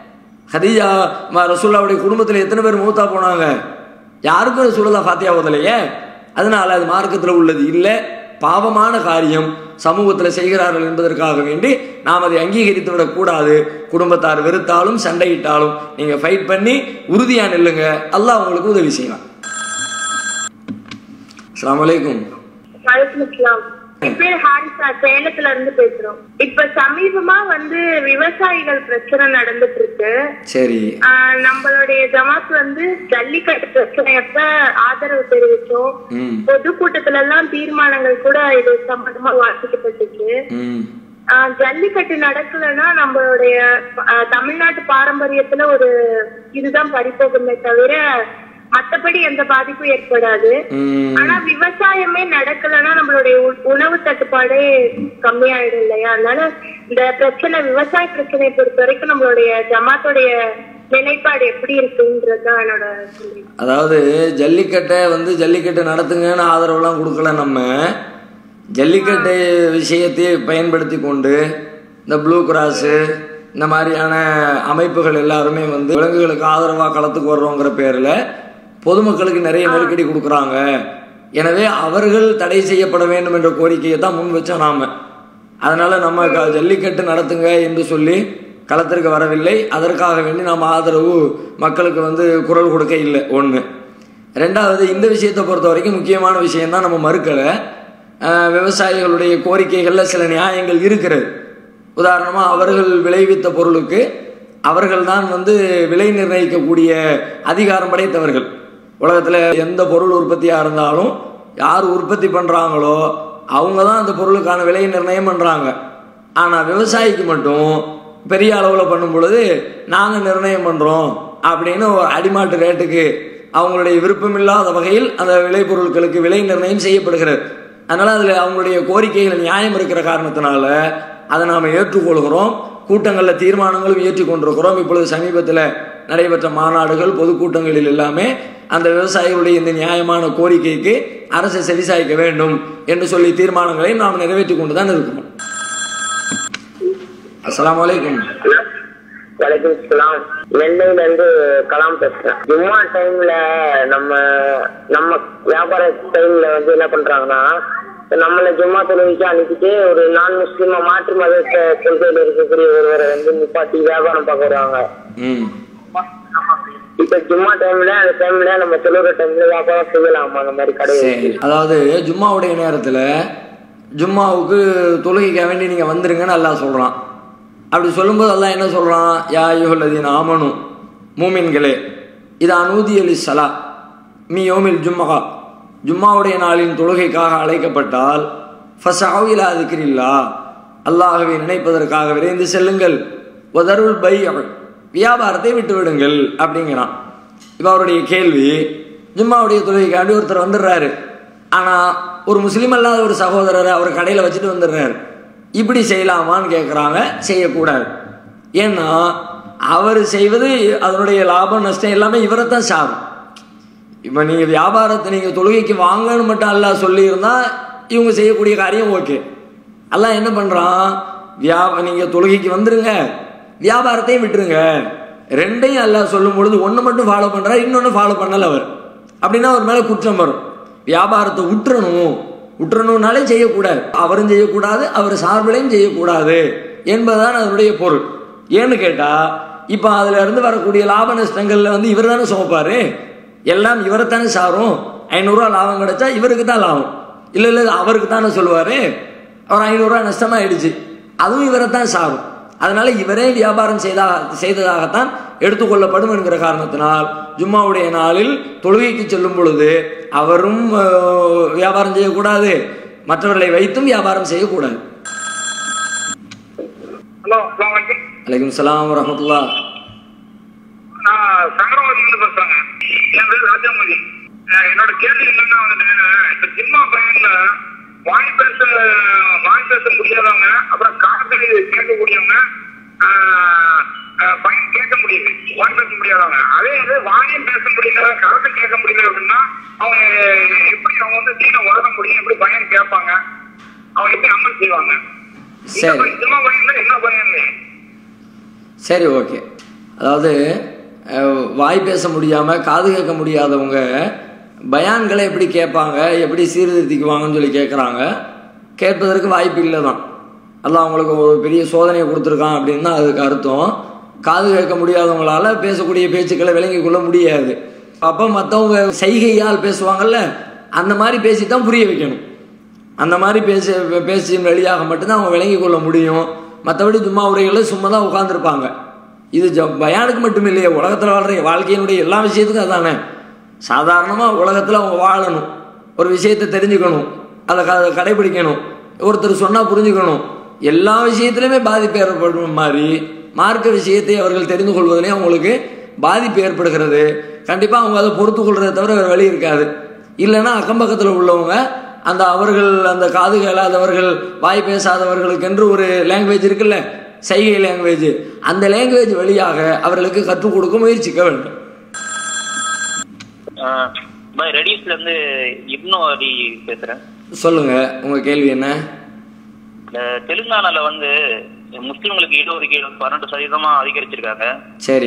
ஹதீஜா ம- ரசூலுல்லாவுடைய குடும்பத்தில் எத்தனை பேர் மூத்தா போனாங்க யாருக்கும் ரசூலுல்லா ஃபாத்தியா ஓதலையே அதனால அது மார்க்கத்தில் உள்ளது இல்லை பாவமான காரியம் சமூகத்தில் செய்கிறார்கள் என்பதற்காக வேண்டி நாம் அதை அங்கீகரித்து விடக்கூடாது குடும்பத்தார் வெறுத்தாலும் சண்டையிட்டாலும் நீங்க ஃபைட் பண்ணி உறுதியா நில்லுங்க அல்லாஹ் உங்களுக்கு உதவி செய்வான் அஸ்ஸலாமு அலைக்கும் வலைக்கும் அஸ்ஸலாம். என் பேர் ஹாரிசா சேலத்துல இருந்து பேசுறோம் இப்ப சமீபமா வந்து விவசாயிகள் பிரச்சனை நடந்துட்டு இருக்கு சரி ஆஹ் நம்மளுடைய ஜமாத் வந்து ஜல்லிக்கட்டு பிரச்சனையப்ப ஆதரவு தெரிவிச்சோம் ம் பொதுக்கூட்டத்துல எல்லாம் தீர்மானங்கள் கூட இது சம்பந்தமா வாசிக்கப்பட்டுச்சு ம் ஆஹ் ஜல்லிக்கட்டு நடக்கலைன்னா நம்மளுடைய ஆஹ் தமிழ்நாட்டு பாரம்பரியத்துல ஒரு இதுதான் பறிப்போகுமே தவிர மத்தபடி எந்த பாதிப்பும் ஏற்படாது ம் ஆனா விவசாயமே நடக்கலைன்னா நம்மளுடைய உ- உணவு தட்டுப்பாடே கம்மியாயிடும் இல்லையா அதனால இந்த பிரச்சனை விவசாய பிரச்சனையை பொறுத்த வரைக்கும் நம்மளுடைய ஜமாத்துடைய நிலைப்பாடு எப்படி இருக்குன்றதுதான் என்னோட கேள்வி. அதாவது ஜல்லிக்கட்டை வந்து ஜல்லிக்கட்டு நடத்துங்கன்னு ஆதரவுலாம் கொடுக்கல நம்ம ஜல்லிக்கட்டு விஷயத்தை பயன்படுத்தி கொண்டு இந்த ப்ளூ கிராஸு இந்த மாதிரியான அமைப்புகள் எல்லாருமே வந்து விலங்குகளுக்கு ஆதரவாக களத்துக்கு வர்றோங்கிற பேரில் பொதுமக்களுக்கு நிறைய நெருக்கடி கொடுக்குறாங்க எனவே அவர்கள் தடை செய்யப்பட வேண்டும் என்ற கோரிக்கையை தான் முன் வச்சோம் நாம அதனால நம்ம க- ஜல்லிக்கட்டு நடத்துங்க என்று சொல்லி களத்திற்கு வரவில்லை அதற்காக வேண்டி நாம் ஆதரவு மக்களுக்கு வந்து குரல் கொடுக்க இல்லை ஒன்று ரெண்டாவது இந்த விஷயத்தை பொறுத்த வரைக்கும் முக்கியமான விஷயம் தான் நம்ம மறுக்கலை அஹ், விவசாயிகளுடைய கோரிக்கைகளில் சில நியாயங்கள் இருக்கிறது உதாரணமாக அவர்கள் விளைவித்த பொருளுக்கு அவர்கள் தான் வந்து விலை நிர்ணயிக்கக்கூடிய அதிகாரம் படைத்தவர்கள் உலகத்தில் எந்த பொருள் உற்பத்தியாக இருந்தாலும் யார் உற்பத்தி பண்ணுறாங்களோ அவங்க தான் அந்த பொருளுக்கான விலை நிர்ணயம் பண்ணுறாங்க ஆனால் விவசாயிக்கு மட்டும் பெரிய அளவில் பண்ணும் பொழுது நாங்கள் நிர்ணயம் பண்ணுறோம் அப்படின்னு ஒரு அடிமாட்டு ரேட்டுக்கு அவங்களுடைய விருப்பமில்லாத வகையில் அந்த விளைபொருட்களுக்கு விலை நிர்ணயம் செய்யப்படுகிறது அதனால் அதில் அவங்களுடைய கோரிக்கைகள் நியாயம் இருக்கிற காரணத்தினால அதை நாம் ஏற்றுக்கொள்கிறோம் கூட்டங்களில் தீர்மானங்களும் ஏற்றி கொண்டிருக்கிறோம் இப்பொழுது சமீபத்தில் நடைபெற்ற மாநாடுகள் பொதுக்கூட்டங்களில் எல்லாமே அந்த விவசாயிகளுடைய இந்த நியாயமான கோரிக்கைக்கு அரசு செவிசாய்க்க வேண்டும் என்று சொல்லி தீர்மானங்களை நாம் நிறைவேற்றி கொண்டு தான் இருக்கிறோம் அஸ்ஸலாமு அலைக்கும் வலைக்கும் சலாம் நெல்லையில இருந்து கலாம் பேசுறேன் ஜும்மா டைம்ல நம்ம நம்ம வியாபார டைம்ல வந்து என்ன பண்றாங்கன்னா நம்மள ஜும்மா தொழுவிக்கு அனுப்பிட்டு ஒரு நான் முஸ்லீமா மாற்று மத கொ- கொள்கையில இருக்கக்கூடிய ஒருவரை வந்து நிப்பாட்டி வியாபாரம் பார்க்க வருவாங்க ம் இப்ப ஜும்மா டைம்ல அந்த டைம்ல நம்ம தொழுகிற டைம்ல வியாபாரம் செய்யலாமா அந்த மாதிரி கடை சரி அதாவது ஜும்மாவுடைய நேரத்தில் ஜும்மாவுக்கு தொழுகைக்க வேண்டி நீங்கள் வந்துருங்கன்னு அல்லாஹ் சொல்கிறான் அப்படி சொல்லும்போது அல்லாஹ் என்ன சொல்கிறான் யா யுகல்லதீன் ஆமனு மூமின்களே இது அனூதி அலி சலா மீ யோமில் ஜும்மகா ஜும்மாவுடைய நாளின் தொழுகைக்காக அழைக்கப்பட்டால் ஃபசாவிலா திக்ரில்லா அல்லாஹ்வை நினைப்பதற்காக விரைந்து செல்லுங்கள் ஒதருள் பை வியாபாரத்தை விட்டு விடுங்கள் அப்படிங்கிறான் இப்போ அவருடைய கேள்வி ஜும்மாவுடைய தொழுகைக்காண்டி ஒருத்தர் வந்துடுறாரு ஆனால் ஒரு முஸ்லீம் அல்லாத ஒரு சகோதரரை அவர் கடையில் வச்சுட்டு வந்துடுறாரு இப்படி செய்யலாமான்னு கேட்குறாங்க செய்யக்கூடாது ஏன்னா அவர் செய்வது அதனுடைய லாபம் நஷ்டம் எல்லாமே இவரைத்தான் சாரும் இப்போ நீங்கள் வியாபாரத்தை நீங்கள் தொழுகைக்கு வாங்கன்னு மட்டும் அல்லாஹ் சொல்லியிருந்தா இவங்க செய்யக்கூடிய காரியம் ஓகே அல்லாஹ் என்ன பண்ணுறான் வியா நீங்கள் தொழுகைக்கு வந்துருங்க வியாபாரத்தையும் விட்டுருங்க ரெண்டையும் அல்லாஹ் சொல்லும் பொழுது ஒன்று மட்டும் ஃபாலோ பண்ணுறாரு இன்னொன்று ஃபாலோ பண்ணல அவர் அப்படின்னா அவர் மேலே குற்றம் வரும் வியாபாரத்தை விட்டுறணும் விட்டுறணும்னாலே செய்யக்கூடாது அவரும் செய்யக்கூடாது அவர் சார்பிலையும் செய்யக்கூடாது என்பதுதான் அதனுடைய பொருள் ஏன்னு கேட்டால் இப்போ அதுல இருந்து வரக்கூடிய லாப நஷ்டங்கள்ல வந்து இவர் தானே சுமப்பாரு எல்லாம் இவரைத்தானே சாரும் ஐநூறுரூவா லாபம் கிடைச்சா இவருக்கு தான் லாபம் இல்லை இல்லை அவருக்கு தானே சொல்லுவார் அவர் ஐநூறுரூவா நஷ்டமாயிடுச்சு அதுவும் இவரைத்தான் சாரும் அதனால இவரே வியாபாரம் செய்தா செய்ததாகத்தான் எடுத்துக்கொள்ளப்படும் என்கிற காரணத்தினால் ஜும்மாவுடைய நாளில் தொழுகைக்கு செல்லும் பொழுது அவரும் அஹ், வியாபாரம் செய்யக்கூடாது மற்றவர்களை வைத்தும் வியாபாரம் செய்யக்கூடாது ஹலோ அஸ்ஸலாமு அலைக்கும் அலைக்கும் சலாம் வரமத்துல்லா நான் சங்கரவாதியிலிருந்து பேசுறேங்க என் பேர் ராஜாமதி அஹ் என்னோட கேள்வி என்னன்னா வந்துட்டு இந்த ஜிம்மா பையன்ல வாய் பேச வாய் பேச முடியாதவங்க அப்புறம் காது கேட்கக்கூடியவங்க ஆஹ், ஆஹ், பையன் கேட்க முடியுது வாய் பேச முடியாதவங்க அதே இது வாயும் பேச முடியல கருத்து கேட்க முடியல அப்படின்னா அவங்க எப்படி அவங்க வந்து தீன வளர முடியும் எப்படி பையன் கேட்பாங்க அவங்க எப்படி அமல் செய்வாங்க இந்த சரி. பையன் ஜிம்மா பையன்ல என்ன பையன் சரி ஓகே அதாவது அஹ், வாய் பேச முடியாமல் காது கேட்க முடியாதவங்க பயான்களை எப்படி கேட்பாங்க எப்படி சீர்திருத்திக்குவாங்கன்னு சொல்லி கேட்குறாங்க கேட்பதற்கு வாய்ப்பு இல்லை தான் அல்லாஹ் அவங்களுக்கு ஒரு பெரிய சோதனையை கொடுத்துருக்கான் அப்படின்னு தான் அதுக்கு அர்த்தம் காது கேட்க முடியாதவங்களால பேசக்கூடிய பேச்சுக்களை விளங்கிக் கொள்ள முடியாது அப்போ மற்றவங்க செய்கையால் பேசுவாங்கல்ல அந்த மாதிரி பேசி தான் புரிய வைக்கணும் அந்த மாதிரி பேச பேசின் வழியாக மட்டும்தான் அவங்க விளங்கி கொள்ள முடியும் மற்றபடி சும்மா உரைகளில் சும்மா தான் உட்காந்துருப்பாங்க இது ஜ பயானுக்கு மட்டும் இல்லையே உலகத்தில் வாழ்கிற வாழ்க்கையினுடைய எல்லா விஷயத்துக்கும் அதானே சாதாரணமாக உலகத்தில் அவங்க வாழணும் ஒரு விஷயத்தை தெரிஞ்சுக்கணும் அதை க கடைபிடிக்கணும் ஒருத்தர் சொன்னால் புரிஞ்சுக்கணும் எல்லா விஷயத்துலையுமே பாதிப்பு ஏற்படும் மாதிரி மார்க்க விஷயத்தை அவர்கள் தெரிந்து கொள்வதிலே அவங்களுக்கு பாதிப்பு ஏற்படுகிறது கண்டிப்பாக அவங்க அதை பொறுத்து கொள்றதை தவிர வேறு வழி இருக்காது இல்லைன்னா அக்கம் பக்கத்தில் உள்ளவங்க அந்த அவர்கள் அந்த காது கேளாதவர்கள் வாய் பேசாதவர்களுக்கென்று ஒரு லாங்குவேஜ் இருக்குல்ல சைகை லாங்குவேஜ் அந்த லாங்குவேஜ் வழியாக அவர்களுக்கு கற்றுக் கொடுக்க முயற்சிக்க வேண்டும் பாய் ரெடிஸ்ல இருந்து இப்னு அலி பேசுறேன் சொல்லுங்க உங்க கேள்வி என்ன இந்த தெலுங்கானால வந்து முஸ்லிம்களுக்கு இடஒதுக்கீடு வந்து பன்னெண்டு சதவீதமா அதிகரிச்சிருக்காங்க சரி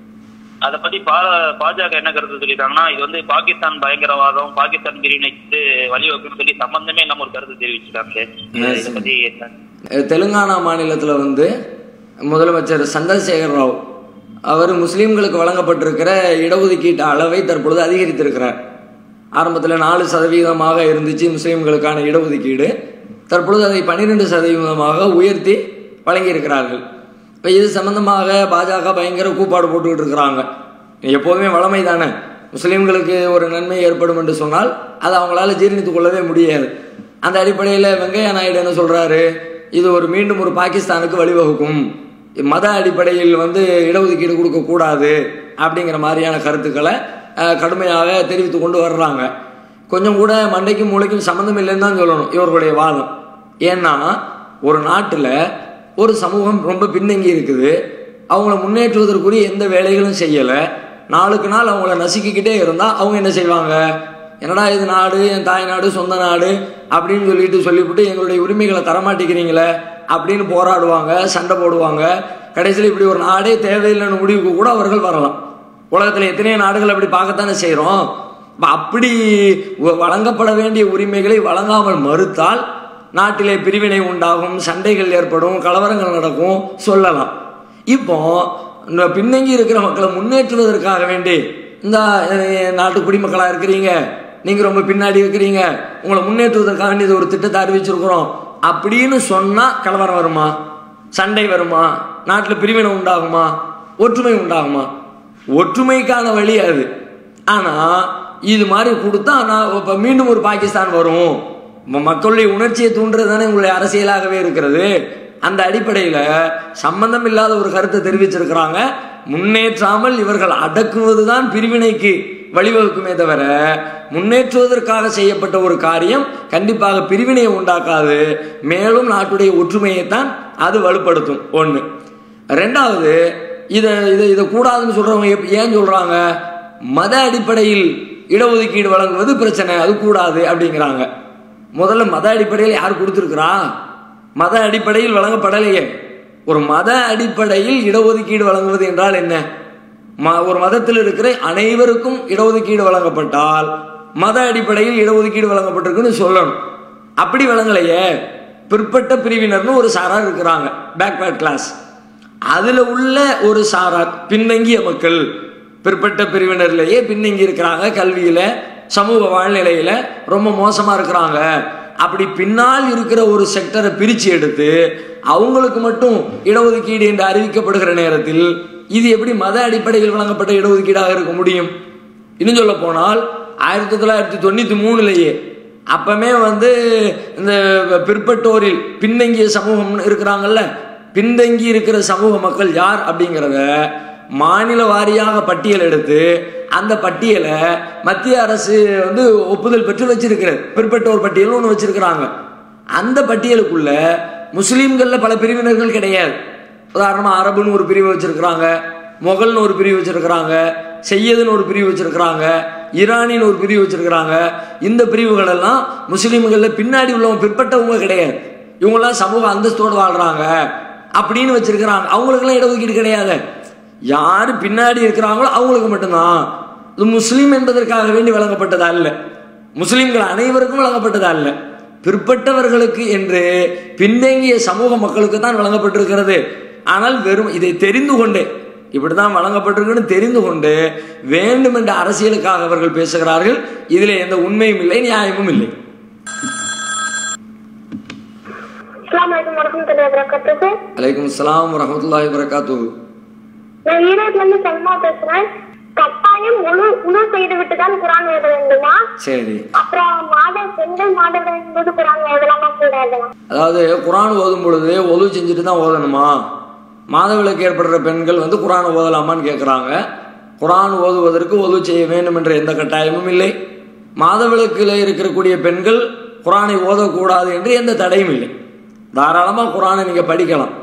அதை பத்தி பா பாஜக என்ன கருத்து சொல்லியிருக்காங்கன்னா இது வந்து பாகிஸ்தான் பயங்கரவாதம் பாகிஸ்தான் பிரிவினைக்கு வழிவகுக்குன்னு சொல்லி சம்பந்தமே இல்லாம ஒரு கருத்து தெரிவிச்சிருக்காங்க இதை பத்தி என்ன அஹ் தெலுங்கானா மாநிலத்தில் வந்து முதலமைச்சர் சந்திரசேகர் ராவ் அவர் முஸ்லீம்களுக்கு வழங்கப்பட்டிருக்கிற இடஒதுக்கீட்டு அளவை தற்பொழுது அதிகரித்திருக்கிறார் ஆரம்பத்தில் நாலு சதவீதமாக இருந்துச்சு முஸ்லீம்களுக்கான இடஒதுக்கீடு தற்பொழுது அதை பன்னிரெண்டு சதவீதமாக உயர்த்தி வழங்கியிருக்கிறார்கள் இப்போ இது சம்பந்தமாக பாஜக பயங்கர கூப்பாடு போட்டுக்கிட்டு இருக்கிறாங்க எப்போதுமே வளமை தானே முஸ்லீம்களுக்கு ஒரு நன்மை ஏற்படும் என்று சொன்னால் அதை அவங்களால ஜீரணித்துக் கொள்ளவே முடியாது அந்த அடிப்படையில் வெங்கையா நாயுடு என்ன சொல்றாரு இது ஒரு மீண்டும் ஒரு பாகிஸ்தானுக்கு வழிவகுக்கும் மத அடிப்படையில் வந்து இடஒதுக்கீடு கொடுக்கக்கூடாது அப்படிங்கிற மாதிரியான கருத்துக்களை அஹ், கடுமையாக தெரிவித்து கொண்டு வர்றாங்க கொஞ்சம் கூட மண்டைக்கும் மூளைக்கும் சம்மந்தம் இல்லைன்னு தான் சொல்லணும் இவர்களுடைய வாதம் ஏன்னா ஒரு நாட்டில் ஒரு சமூகம் ரொம்ப பின்தங்கி இருக்குது அவங்கள முன்னேற்றுவதற்குரிய எந்த வேலைகளும் செய்யலை நாளுக்கு நாள் அவங்கள நசுக்கிக்கிட்டே இருந்தால் அவங்க என்ன செய்வாங்க என்னடா இது நாடு என் தாய் நாடு சொந்த நாடு அப்படின்னு சொல்லிட்டு சொல்லிவிட்டு எங்களுடைய உரிமைகளை தரமாட்டேங்கிறீங்களே அப்படின்னு போராடுவாங்க சண்டை போடுவாங்க கடைசியில் இப்படி ஒரு நாடே தேவையில்லைன்னு முடிவுக்கு கூட அவர்கள் வரலாம் உலகத்தில் எத்தனையோ நாடுகள் அப்படி பார்க்கத்தானே செய்கிறோம் அப்படி வ- வழங்கப்பட வேண்டிய உரிமைகளை வழங்காமல் மறுத்தால் நாட்டிலே பிரிவினை உண்டாகும் சண்டைகள் ஏற்படும் கலவரங்கள் நடக்கும் சொல்லலாம் இப்போ இந்த பின்னங்கி இருக்கிற மக்களை முன்னேற்றுவதற்காக வேண்டி இந்த அஹ், நாட்டு குடிமக்களாக இருக்கிறீங்க நீங்கள் ரொம்ப பின்னாடி இருக்கிறீங்க உங்களை முன்னேற்றுவதற்காக வேண்டி இது ஒரு திட்டத்தை அறிவிச்சிருக்கிறோம் அப்படின்னு சொன்னால் கலவரம் வருமா சண்டை வருமா நாட்டில் பிரிவினை உண்டாகுமா ஒற்றுமை உண்டாகுமா ஒற்றுமைக்கான வழி அது ஆனால் இது மாதிரி கொடுத்தா நான் இப்போ மீண்டும் ஒரு பாகிஸ்தான் வரும் ம- மக்களுடைய உணர்ச்சியை தூண்டுறது தானே உங்களுடைய அரசியலாகவே இருக்கிறது அந்த அடிப்படையில் சம்பந்தம் இல்லாத ஒரு கருத்தை தெரிவிச்சிருக்கிறாங்க முன்னேற்றாமல் இவர்கள் அடக்குவது தான் பிரிவினைக்கு வழிவகுக்குமே தவிர முன்னேற்றுவதற்காக செய்யப்பட்ட ஒரு காரியம் கண்டிப்பாக பிரிவினையை உண்டாக்காது மேலும் நாட்டுடைய ஒற்றுமையைத்தான் அது வலுப்படுத்தும் ஒன்று ரெண்டாவது இதை இதை இதை கூடாதுன்னு சொல்றவங்க எப்ப- ஏன் சொல்றாங்க மத அடிப்படையில் இடஒதுக்கீடு வழங்குவது பிரச்சனை அது கூடாது அப்படிங்கிறாங்க முதல்ல மத அடிப்படையில் யார் கொடுத்துருக்கிறா மத அடிப்படையில் வழங்கப்படலையே ஒரு மத அடிப்படையில் இடஒதுக்கீடு வழங்குவது என்றால் என்ன ம- ஒரு மதத்தில் இருக்கிற அனைவருக்கும் இடஒதுக்கீடு வழங்கப்பட்டால் மத அடிப்படையில் இடஒதுக்கீடு வழங்கப்பட்டிருக்குன்னு சொல்லணும் அப்படி வழங்கலையே பிற்பட்ட பிரிவினர்னு ஒரு சாரார் இருக்கிறாங்க பேக்வேர்ட் கிளாஸ் அதுல உள்ள ஒரு சாரார் பின்தங்கிய மக்கள் பிற்பட்ட பிரிவினர்லயே பின்தங்கி இருக்கிறாங்க கல்வியில சமூக வாழ்நிலையில ரொம்ப மோசமா இருக்கிறாங்க அப்படி பின்னால் இருக்கிற ஒரு செக்டரை பிரிச்சு எடுத்து அவங்களுக்கு மட்டும் இடஒதுக்கீடு என்று அறிவிக்கப்படுகிற நேரத்தில் இது எப்படி மத அடிப்படையில் வழங்கப்பட்ட இடஒதுக்கீடாக இருக்க முடியும் இன்னும் சொல்ல போனால் ஆயிரத்தி தொள்ளாயிரத்தி தொண்ணூத்தி மூணுலயே அப்பமே வந்து இந்த பிற்பட்டோரில் பின்தங்கிய சமூகம் இருக்கிறாங்கல்ல பின்தங்கி இருக்கிற சமூக மக்கள் யார் அப்படிங்கிறத மாநில வாரியாக பட்டியல் எடுத்து அந்த பட்டியலை மத்திய அரசு வந்து ஒப்புதல் பெற்று வச்சிருக்கிறது பிற்பட்டோர் பட்டியல்னு ஒன்று வச்சிருக்கிறாங்க அந்த பட்டியலுக்குள்ள முஸ்லீம்கள்ல பல பிரிவினர்கள் கிடையாது உதாரணமா அரபுன்னு ஒரு பிரிவு வச்சிருக்கிறாங்க மொகல்னு ஒரு பிரிவு வச்சிருக்கிறாங்க செய்யதுன்னு ஒரு பிரிவு வச்சிருக்கிறாங்க ஈரானின்னு ஒரு பிரிவு வச்சிருக்கிறாங்க இந்த பிரிவுகள் எல்லாம் முஸ்லீம்கள்ல பின்னாடி உள்ளவங்க பிற்பட்டவங்க கிடையாது இவங்கெல்லாம் சமூக அந்தஸ்தோடு வாழ்றாங்க அப்படின்னு வச்சிருக்கிறாங்க அவங்களுக்கெல்லாம் இடஒதுக்கீடு கிடையாது யாரு பின்னாடி இருக்கிறாங்களோ அவங்களுக்கு மட்டும்தான் இது முஸ்லீம் என்பதற்காக வேண்டி வழங்கப்பட்டதா அல்ல முஸ்லிம்கள் அனைவருக்கும் வழங்கப்பட்டதா அல்ல பிற்பட்டவர்களுக்கு என்று பின்தங்கிய சமூக மக்களுக்கு தான் வழங்கப்பட்டிருக்கிறது ஆனால் வெறும் இதை தெரிந்து கொண்டு இப்படிதான் வழங்கப்பட்டிருக்குன்னு தெரிந்து கொண்டு வேண்டும் என்ற அரசியலுக்காக அவர்கள் பேசுகிறார்கள் இதில் எந்த உண்மையும் இல்லை நியாயமும் இல்லை அஸ்லாம் வலைக்கம் வரமத்துல்லாஹி வபரகாத்துஹு அலைக்கும் அஸ்ஸலாம் வரஹ்மத்துல்லாஹி வரகாத்து நான் ஈரோட்ல இருந்து சல்மா பேசுறேன் கட்டாயம் முழு முழு செய்து விட்டு தான் குரான் எழுத வேண்டுமா சரி அப்புறம் மாத பெண்கள் மாதவிடாய் போது குரான் எழுதலாமா கூடாதா அதாவது குரான் ஓதும் பொழுது ஒது செஞ்சுட்டு தான் ஓதணுமா மாதவிலக்கு ஏற்படுற பெண்கள் வந்து குரான் ஓதலாமான்னு கேட்குறாங்க குரான் ஓதுவதற்கு ஒது செய்ய வேண்டும் என்ற எந்த கட்டாயமும் இல்லை மாதவிலக்கில் இருக்கக்கூடிய பெண்கள் குரானை ஓதக்கூடாது என்று எந்த தடையும் இல்லை தாராளமாக குரானை நீங்கள் படிக்கலாம்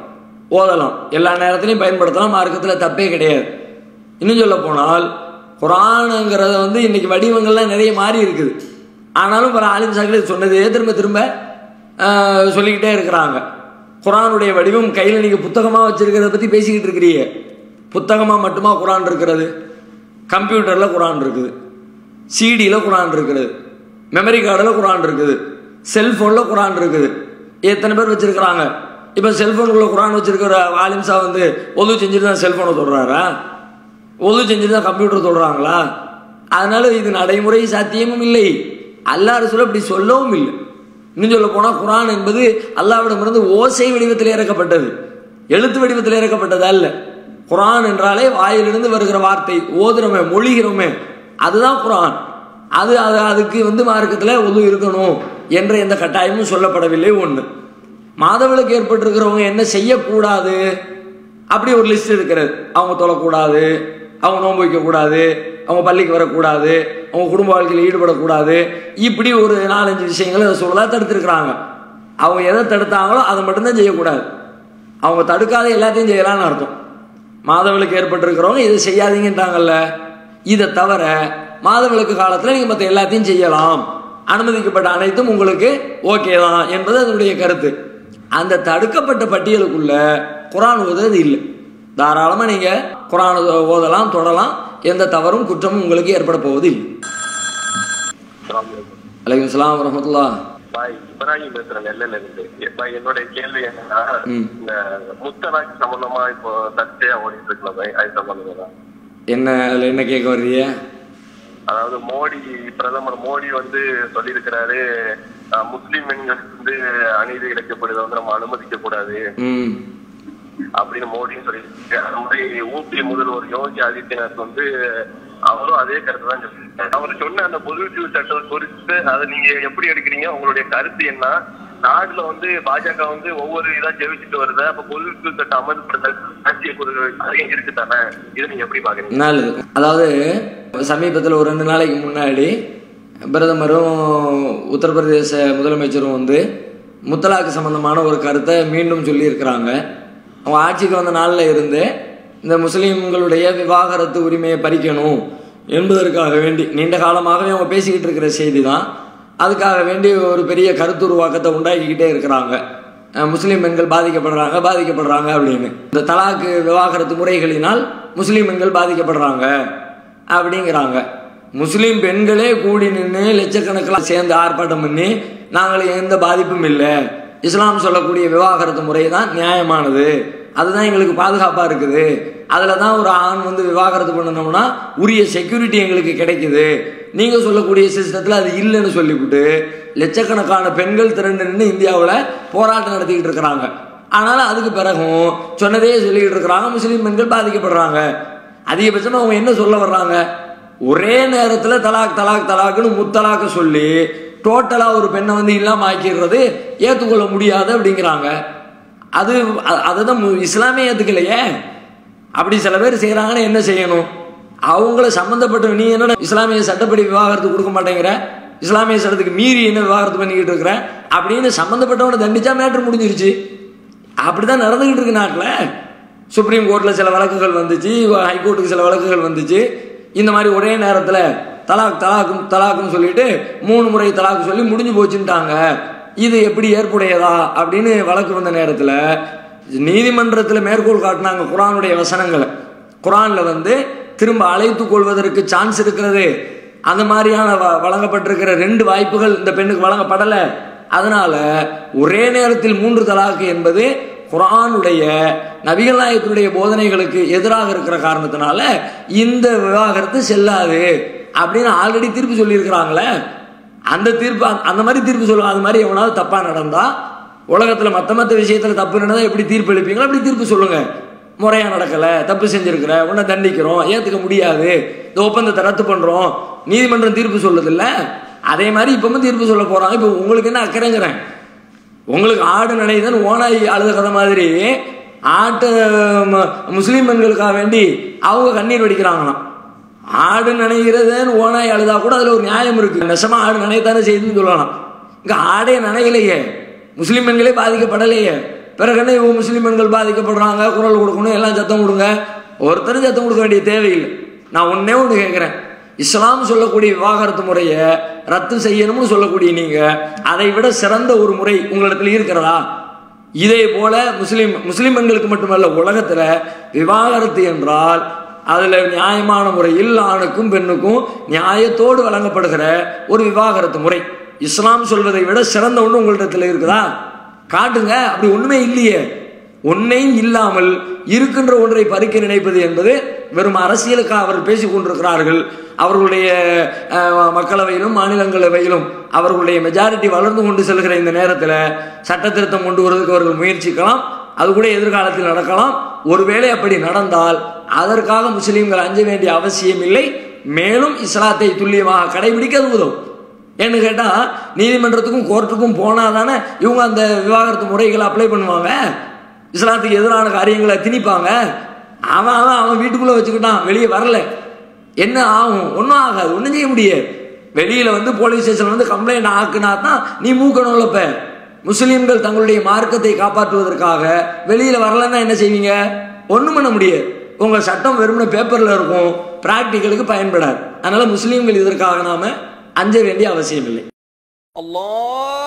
ஓதலாம் எல்லா நேரத்திலையும் பயன்படுத்தலாம் மார்க்கத்தில் தப்பே கிடையாது இன்னும் சொல்ல போனால் குரானுங்கிறத வந்து இன்னைக்கு வடிவங்கள்லாம் நிறைய மாறி இருக்குது ஆனாலும் பல ஆலிம் சாக்கள் சொன்னதே திரும்ப திரும்ப ஆஹ், சொல்லிக்கிட்டே இருக்கிறாங்க குரானுடைய வடிவம் கையில் நீங்கள் புத்தகமாக வச்சிருக்கிறத பற்றி பேசிக்கிட்டு இருக்கிறீங்க புத்தகமாக மட்டுமா குரான் இருக்கிறது கம்ப்யூட்டரில் குரான் இருக்குது சிடியில் குரான் இருக்குது மெமரி கார்டில் குரான் இருக்குது செல்ஃபோனில் குரான் இருக்குது எத்தனை பேர் வச்சிருக்கிறாங்க இப்போ செல்ஃபோனுக்குள்ள குரான் வச்சிருக்கிற ஆலிம்சா வந்து ஒது செஞ்சுட்டு தான் செல்ஃபோனை தொடுறாரா ஒது செஞ்சுட்டு தான் கம்ப்யூட்டர் தொடுறாங்களா அதனால இது நடைமுறை சாத்தியமும் இல்லை அல்லாஹ் ரசூல் அப்படி சொல்லவும் இல்லை இன்னும் சொல்ல போனால் குரான் என்பது அல்லாவிடமிருந்து ஓசை வடிவத்தில் இறக்கப்பட்டது எழுத்து வடிவத்தில் இறக்கப்பட்டது அல்ல குரான் என்றாலே வாயிலிருந்து வருகிற வார்த்தை ஓதுறோமே மொழிகிறோமே அதுதான் குரான் அது அது அதுக்கு வந்து மார்க்கத்தில் ஒது இருக்கணும் என்ற எந்த கட்டாயமும் சொல்லப்படவில்லை ஒன்று மாதவிளக்கு ஏற்பட்டிருக்கிறவங்க என்ன செய்யக்கூடாது அப்படி ஒரு லிஸ்ட் இருக்கிறது அவங்க தொழக்கூடாது அவங்க நோன்பு வைக்கக்கூடாது அவங்க பள்ளிக்கு வரக்கூடாது அவங்க குடும்ப வாழ்க்கையில் ஈடுபடக்கூடாது இப்படி ஒரு நாலஞ்சு விஷயங்களை சொல்லலாம் தடுத்திருக்கிறாங்க அவங்க எதை தடுத்தாங்களோ அதை மட்டும்தான் செய்யக்கூடாது அவங்க தடுக்காத எல்லாத்தையும் செய்யலாம்னு அர்த்தம் மாதவிளக்கு ஏற்பட்டிருக்கிறவங்க இதை செய்யாதீங்கன்றாங்கல்ல இதை தவிர மாதவிளக்கு காலத்தில் நீங்கள் மற்ற எல்லாத்தையும் செய்யலாம் அனுமதிக்கப்பட்ட அனைத்தும் உங்களுக்கு ஓகே தான் என்பது அதனுடைய கருத்து அந்த தடுக்கப்பட்ட பட்டியலுக்குள்ள குரான் ஓதுறது இல்லை தாராளமாக நீங்கள் குரான் ஓதலாம் தொடலாம் எந்த தவறும் குற்றமும் உங்களுக்கு ஏற்பட போவது இல்லை அலைக்கும் சலாம் வரமத்துல்லா பாய் இப்ராஹிம் பேசுறேன் நெல்லையில இருந்து பாய் என்னுடைய கேள்வி என்னன்னா ம். இந்த முத்தலாக் சம்பந்தமா இப்போ சர்ச்சையா ஓடிட்டு இருக்கல பாய் அது சம்பந்தமா தான் என்ன அதில் என்ன கேட்க வர்றீங்க அதாவது மோடி பிரதமர் மோடி வந்து சொல்லியிருக்கிறாரு அஹ், முஸ்லிம் பெண்கள் வந்து அநீதி இழைக்கப்படுவதை வந்து நம்ம அனுமதிக்க கூடாது ம் அப்படின்னு மோடியும் சொல்லியிருக்காரு அந்த மாதிரி ஊபி முதல்வர் யோகி ஆதித்யநாத் வந்து அவரும் அதே கருத்து தான் சொல்லியிருக்காரு அவர் சொன்ன அந்த பொதுச்சிவு சட்டம் குறித்து அதை நீங்க எப்படி எடுக்கிறீங்க உங்களுடைய கருத்து என்ன நாடுல வந்து பாஜக வந்து ஒவ்வொரு இதா ஜெயிச்சுட்டு வருது அப்ப பொதுச்சிவு சட்டம் அமல்படுத்த சாத்தியக்கூறுகள் அதிகம் இருக்கு தானே இதை நீங்க எப்படி பாக்குறீங்க நல்லது அதாவது சமீபத்தில் ஒரு ரெண்டு நாளைக்கு முன்னாடி பிரதமரும் உத்தரப்பிரதேச முதலமைச்சரும் வந்து முத்தலாக்கு சம்பந்தமான ஒரு கருத்தை மீண்டும் சொல்லியிருக்கிறாங்க அவங்க ஆட்சிக்கு வந்த நாளில் இருந்து இந்த முஸ்லீம்களுடைய விவாகரத்து உரிமையை பறிக்கணும் என்பதற்காக வேண்டி நீண்ட காலமாகவே அவங்க பேசிக்கிட்டு இருக்கிற செய்தி தான் அதுக்காக வேண்டி ஒரு பெரிய கருத்துருவாக்கத்தை உண்டாக்கிக்கிட்டே இருக்கிறாங்க அஹ் முஸ்லீம் பெண்கள் பாதிக்கப்படுறாங்க பாதிக்கப்படுறாங்க அப்படின்னு இந்த தலாக்கு விவாகரத்து முறைகளினால் முஸ்லீம் பெண்கள் பாதிக்கப்படுறாங்க அப்படிங்கிறாங்க முஸ்லீம் பெண்களே கூடி நின்று லட்சக்கணக்கில் சேர்ந்து ஆர்ப்பாட்டம் பண்ணி நாங்கள் எந்த பாதிப்பும் இல்லை இஸ்லாம் சொல்லக்கூடிய விவாகரத்து முறை தான் நியாயமானது அதுதான் எங்களுக்கு பாதுகாப்பாக இருக்குது அதில் தான் ஒரு ஆண் வந்து விவாகரத்து பண்ணணும்னா உரிய செக்யூரிட்டி எங்களுக்கு கிடைக்குது நீங்கள் சொல்லக்கூடிய சிஸ்டத்தில் அது இல்லைன்னு சொல்லிவிட்டு லட்சக்கணக்கான பெண்கள் திரண்டு நின்று இந்தியாவில் போராட்டம் நடத்திக்கிட்டு இருக்கிறாங்க ஆனாலும் அதுக்கு பிறகும் சொன்னதே சொல்லிக்கிட்டு இருக்கிறாங்க முஸ்லீம் பெண்கள் பாதிக்கப்படுறாங்க அதிகபட்சமாக அவங்க என்ன சொல்ல வர்றாங்க ஒரே நேரத்தில் தலாக் தலாக் தலாக்னு முத்தலாக்க சொல்லி டோட்டலாக ஒரு பெண்ணை வந்து இல்லாமல் ஆக்கிடுறது ஏற்றுக்கொள்ள முடியாது அப்படிங்கிறாங்க அது அ- அதுதான் மு- இஸ்லாமே ஏற்றுக்கலையே அப்படி சில பேர் செய்கிறாங்கன்னு என்ன செய்யணும் அவங்கள சம்மந்தப்பட்ட நீ என்னடா இஸ்லாமிய சட்டப்படி விவாகரத்து கொடுக்க மாட்டேங்கிற இஸ்லாமிய சட்டத்துக்கு மீறி என்ன விவாகரத்து பண்ணிக்கிட்டு இருக்கிற அப்படின்னு சம்மந்தப்பட்டவனை தண்டிச்சா மேட்ரு முடிஞ்சிருச்சு அப்படிதான் நடந்துகிட்டு இருக்கு நாட்டில் சுப்ரீம் கோர்ட்டில் சில வழக்குகள் வந்துச்சு ஹைகோர்ட்டுக்கு சில வழக்குகள் வந்துச்சு இந்த மாதிரி ஒரே நேரத்தில் தலாக் தலாக்கும் தலாக்குன்னு சொல்லிட்டு மூணு முறை தலாக்கு சொல்லி முடிஞ்சு போச்சுன்ட்டாங்க இது எப்படி ஏற்புடையதா அப்படின்னு வழக்கு வந்த நேரத்தில் நீதிமன்றத்தில் மேற்கோள் காட்டினாங்க குரானுடைய வசனங்களை குரானில் வந்து திரும்ப அழைத்து கொள்வதற்கு சான்ஸ் இருக்கிறது அந்த மாதிரியான வ- வழங்கப்பட்டிருக்கிற ரெண்டு வாய்ப்புகள் இந்த பெண்ணுக்கு வழங்கப்படலை அதனால ஒரே நேரத்தில் மூன்று தலாக்கு என்பது குரானுடைய நபிகள் நாயகத்தினுடைய போதனைகளுக்கு எதிராக இருக்கிற காரணத்தினால இந்த விவாகரத்து செல்லாது அப்படின்னு ஆல்ரெடி தீர்ப்பு சொல்லியிருக்கிறாங்களே அந்த தீர்ப்பு அந்த- அந்த மாதிரி தீர்ப்பு சொல்லுவாங்க அது மாதிரி எவனாவது தப்பா நடந்தா உலகத்துல மத்த மத்த விஷயத்துல தப்பு நடந்தா எப்படி தீர்ப்பு எழுப்பீங்களோ அப்படி தீர்ப்பு சொல்லுங்க முறையா நடக்கல தப்பு செஞ்சிருக்கிற உன்னை தண்டிக்கிறோம் ஏத்துக்க முடியாது இந்த ஒப்பந்தத்தை ரத்து பண்றோம் நீதிமன்றம் தீர்ப்பு சொல்லுது இல்ல அதே மாதிரி இப்பவும் தீர்ப்பு சொல்ல போறாங்க இப்போ உங்களுக்கு என்ன அக்கறைங்கிறேன் உங்களுக்கு ஆடு நினைதன் ஓனாய் அழுத கதை மாதிரி ஆட்டு ம- முஸ்லீம் பெண்களுக்காக வேண்டி அவங்க கண்ணீர் வடிக்கிறாங்களாம் ஆடு நினைகிறதுன்னு ஓனாய் அழுதா கூட அதுல ஒரு நியாயம் இருக்கு நெசமா ஆடு நினைத்தானே செய்துன்னு சொல்லலாம் இங்க ஆடே நினைக்கலையே முஸ்லீம் பெண்களே பாதிக்கப்படலையே பிறகு என்ன இவங்க முஸ்லீம் பெண்கள் பாதிக்கப்படுறாங்க குரல் கொடுக்கணும் எல்லாம் சத்தம் கொடுங்க ஒருத்தரும் சத்தம் கொடுக்க வேண்டிய தேவையில்லை நான் ஒன்னே ஒன்று கேட்குறேன் இஸ்லாம் சொல்லக்கூடிய விவாகரத்து முறையை ரத்து செய்யணும்னு சொல்லக்கூடிய நீங்க அதை விட சிறந்த ஒரு முறை உங்களிடத்தில் இருக்கிறதா இதே போல முஸ்லிம் முஸ்லிம் பெண்களுக்கு மட்டுமல்ல உலகத்துல விவாகரத்து என்றால் அதுல நியாயமான முறையில் ஆணுக்கும் பெண்ணுக்கும் நியாயத்தோடு வழங்கப்படுகிற ஒரு விவாகரத்து முறை இஸ்லாம் சொல்வதை விட சிறந்த ஒன்று உங்களிடத்தில் இருக்குதா காட்டுங்க அப்படி ஒண்ணுமே இல்லையே ஒன்னையும் இல்லாமல் இருக்கின்ற ஒன்றை பறிக்க நினைப்பது என்பது வெறும் அரசியலுக்காக அவர் பேசிக் கொண்டிருக்கிறார்கள் அவர்களுடைய அஹ், மக்களவையிலும் மாநிலங்களவையிலும் அவர்களுடைய மெஜாரிட்டி வளர்ந்து கொண்டு செல்கிற இந்த நேரத்தில் சட்ட திருத்தம் கொண்டு வருவதற்கு அவர்கள் முயற்சிக்கலாம் அது கூட எதிர்காலத்தில் நடக்கலாம் ஒருவேளை அப்படி நடந்தால் அதற்காக முஸ்லீம்கள் அஞ்ச வேண்டிய அவசியம் இல்லை மேலும் இஸ்லாத்தை துல்லியமாக கடைபிடிக்க அது உதவும் ஏன்னு கேட்டால் நீதிமன்றத்துக்கும் கோர்ட்டுக்கும் போனால் தானே இவங்க அந்த விவாகரத்து முறைகளை அப்ளை பண்ணுவாங்க இஸ்லாத்துக்கு எதிரான காரியங்களை திணிப்பாங்க அவன் அவன் அவன் வீட்டுக்குள்ளே வச்சுக்கிட்டான் வெளியே வரல என்ன ஆகும் ஒன்றும் ஆகாது ஒன்றும் செய்ய முடியாது வெளியில் வந்து போலீஸ் ஸ்டேஷன் வந்து கம்ப்ளைண்ட் ஆக்குனா தான் நீ மூக்கணும்ல இப்போ முஸ்லீம்கள் தங்களுடைய மார்க்கத்தை காப்பாற்றுவதற்காக வெளியில் வரலன்னா என்ன செய்வீங்க ஒன்றும் பண்ண முடியாது உங்கள் சட்டம் வெறுமனே பேப்பரில் இருக்கும் ப்ராக்டிக்கலுக்கு பயன்படாது அதனால் முஸ்லீம்கள் இதற்காக நாம அஞ்ச வேண்டிய அவசியம் இல்லை الله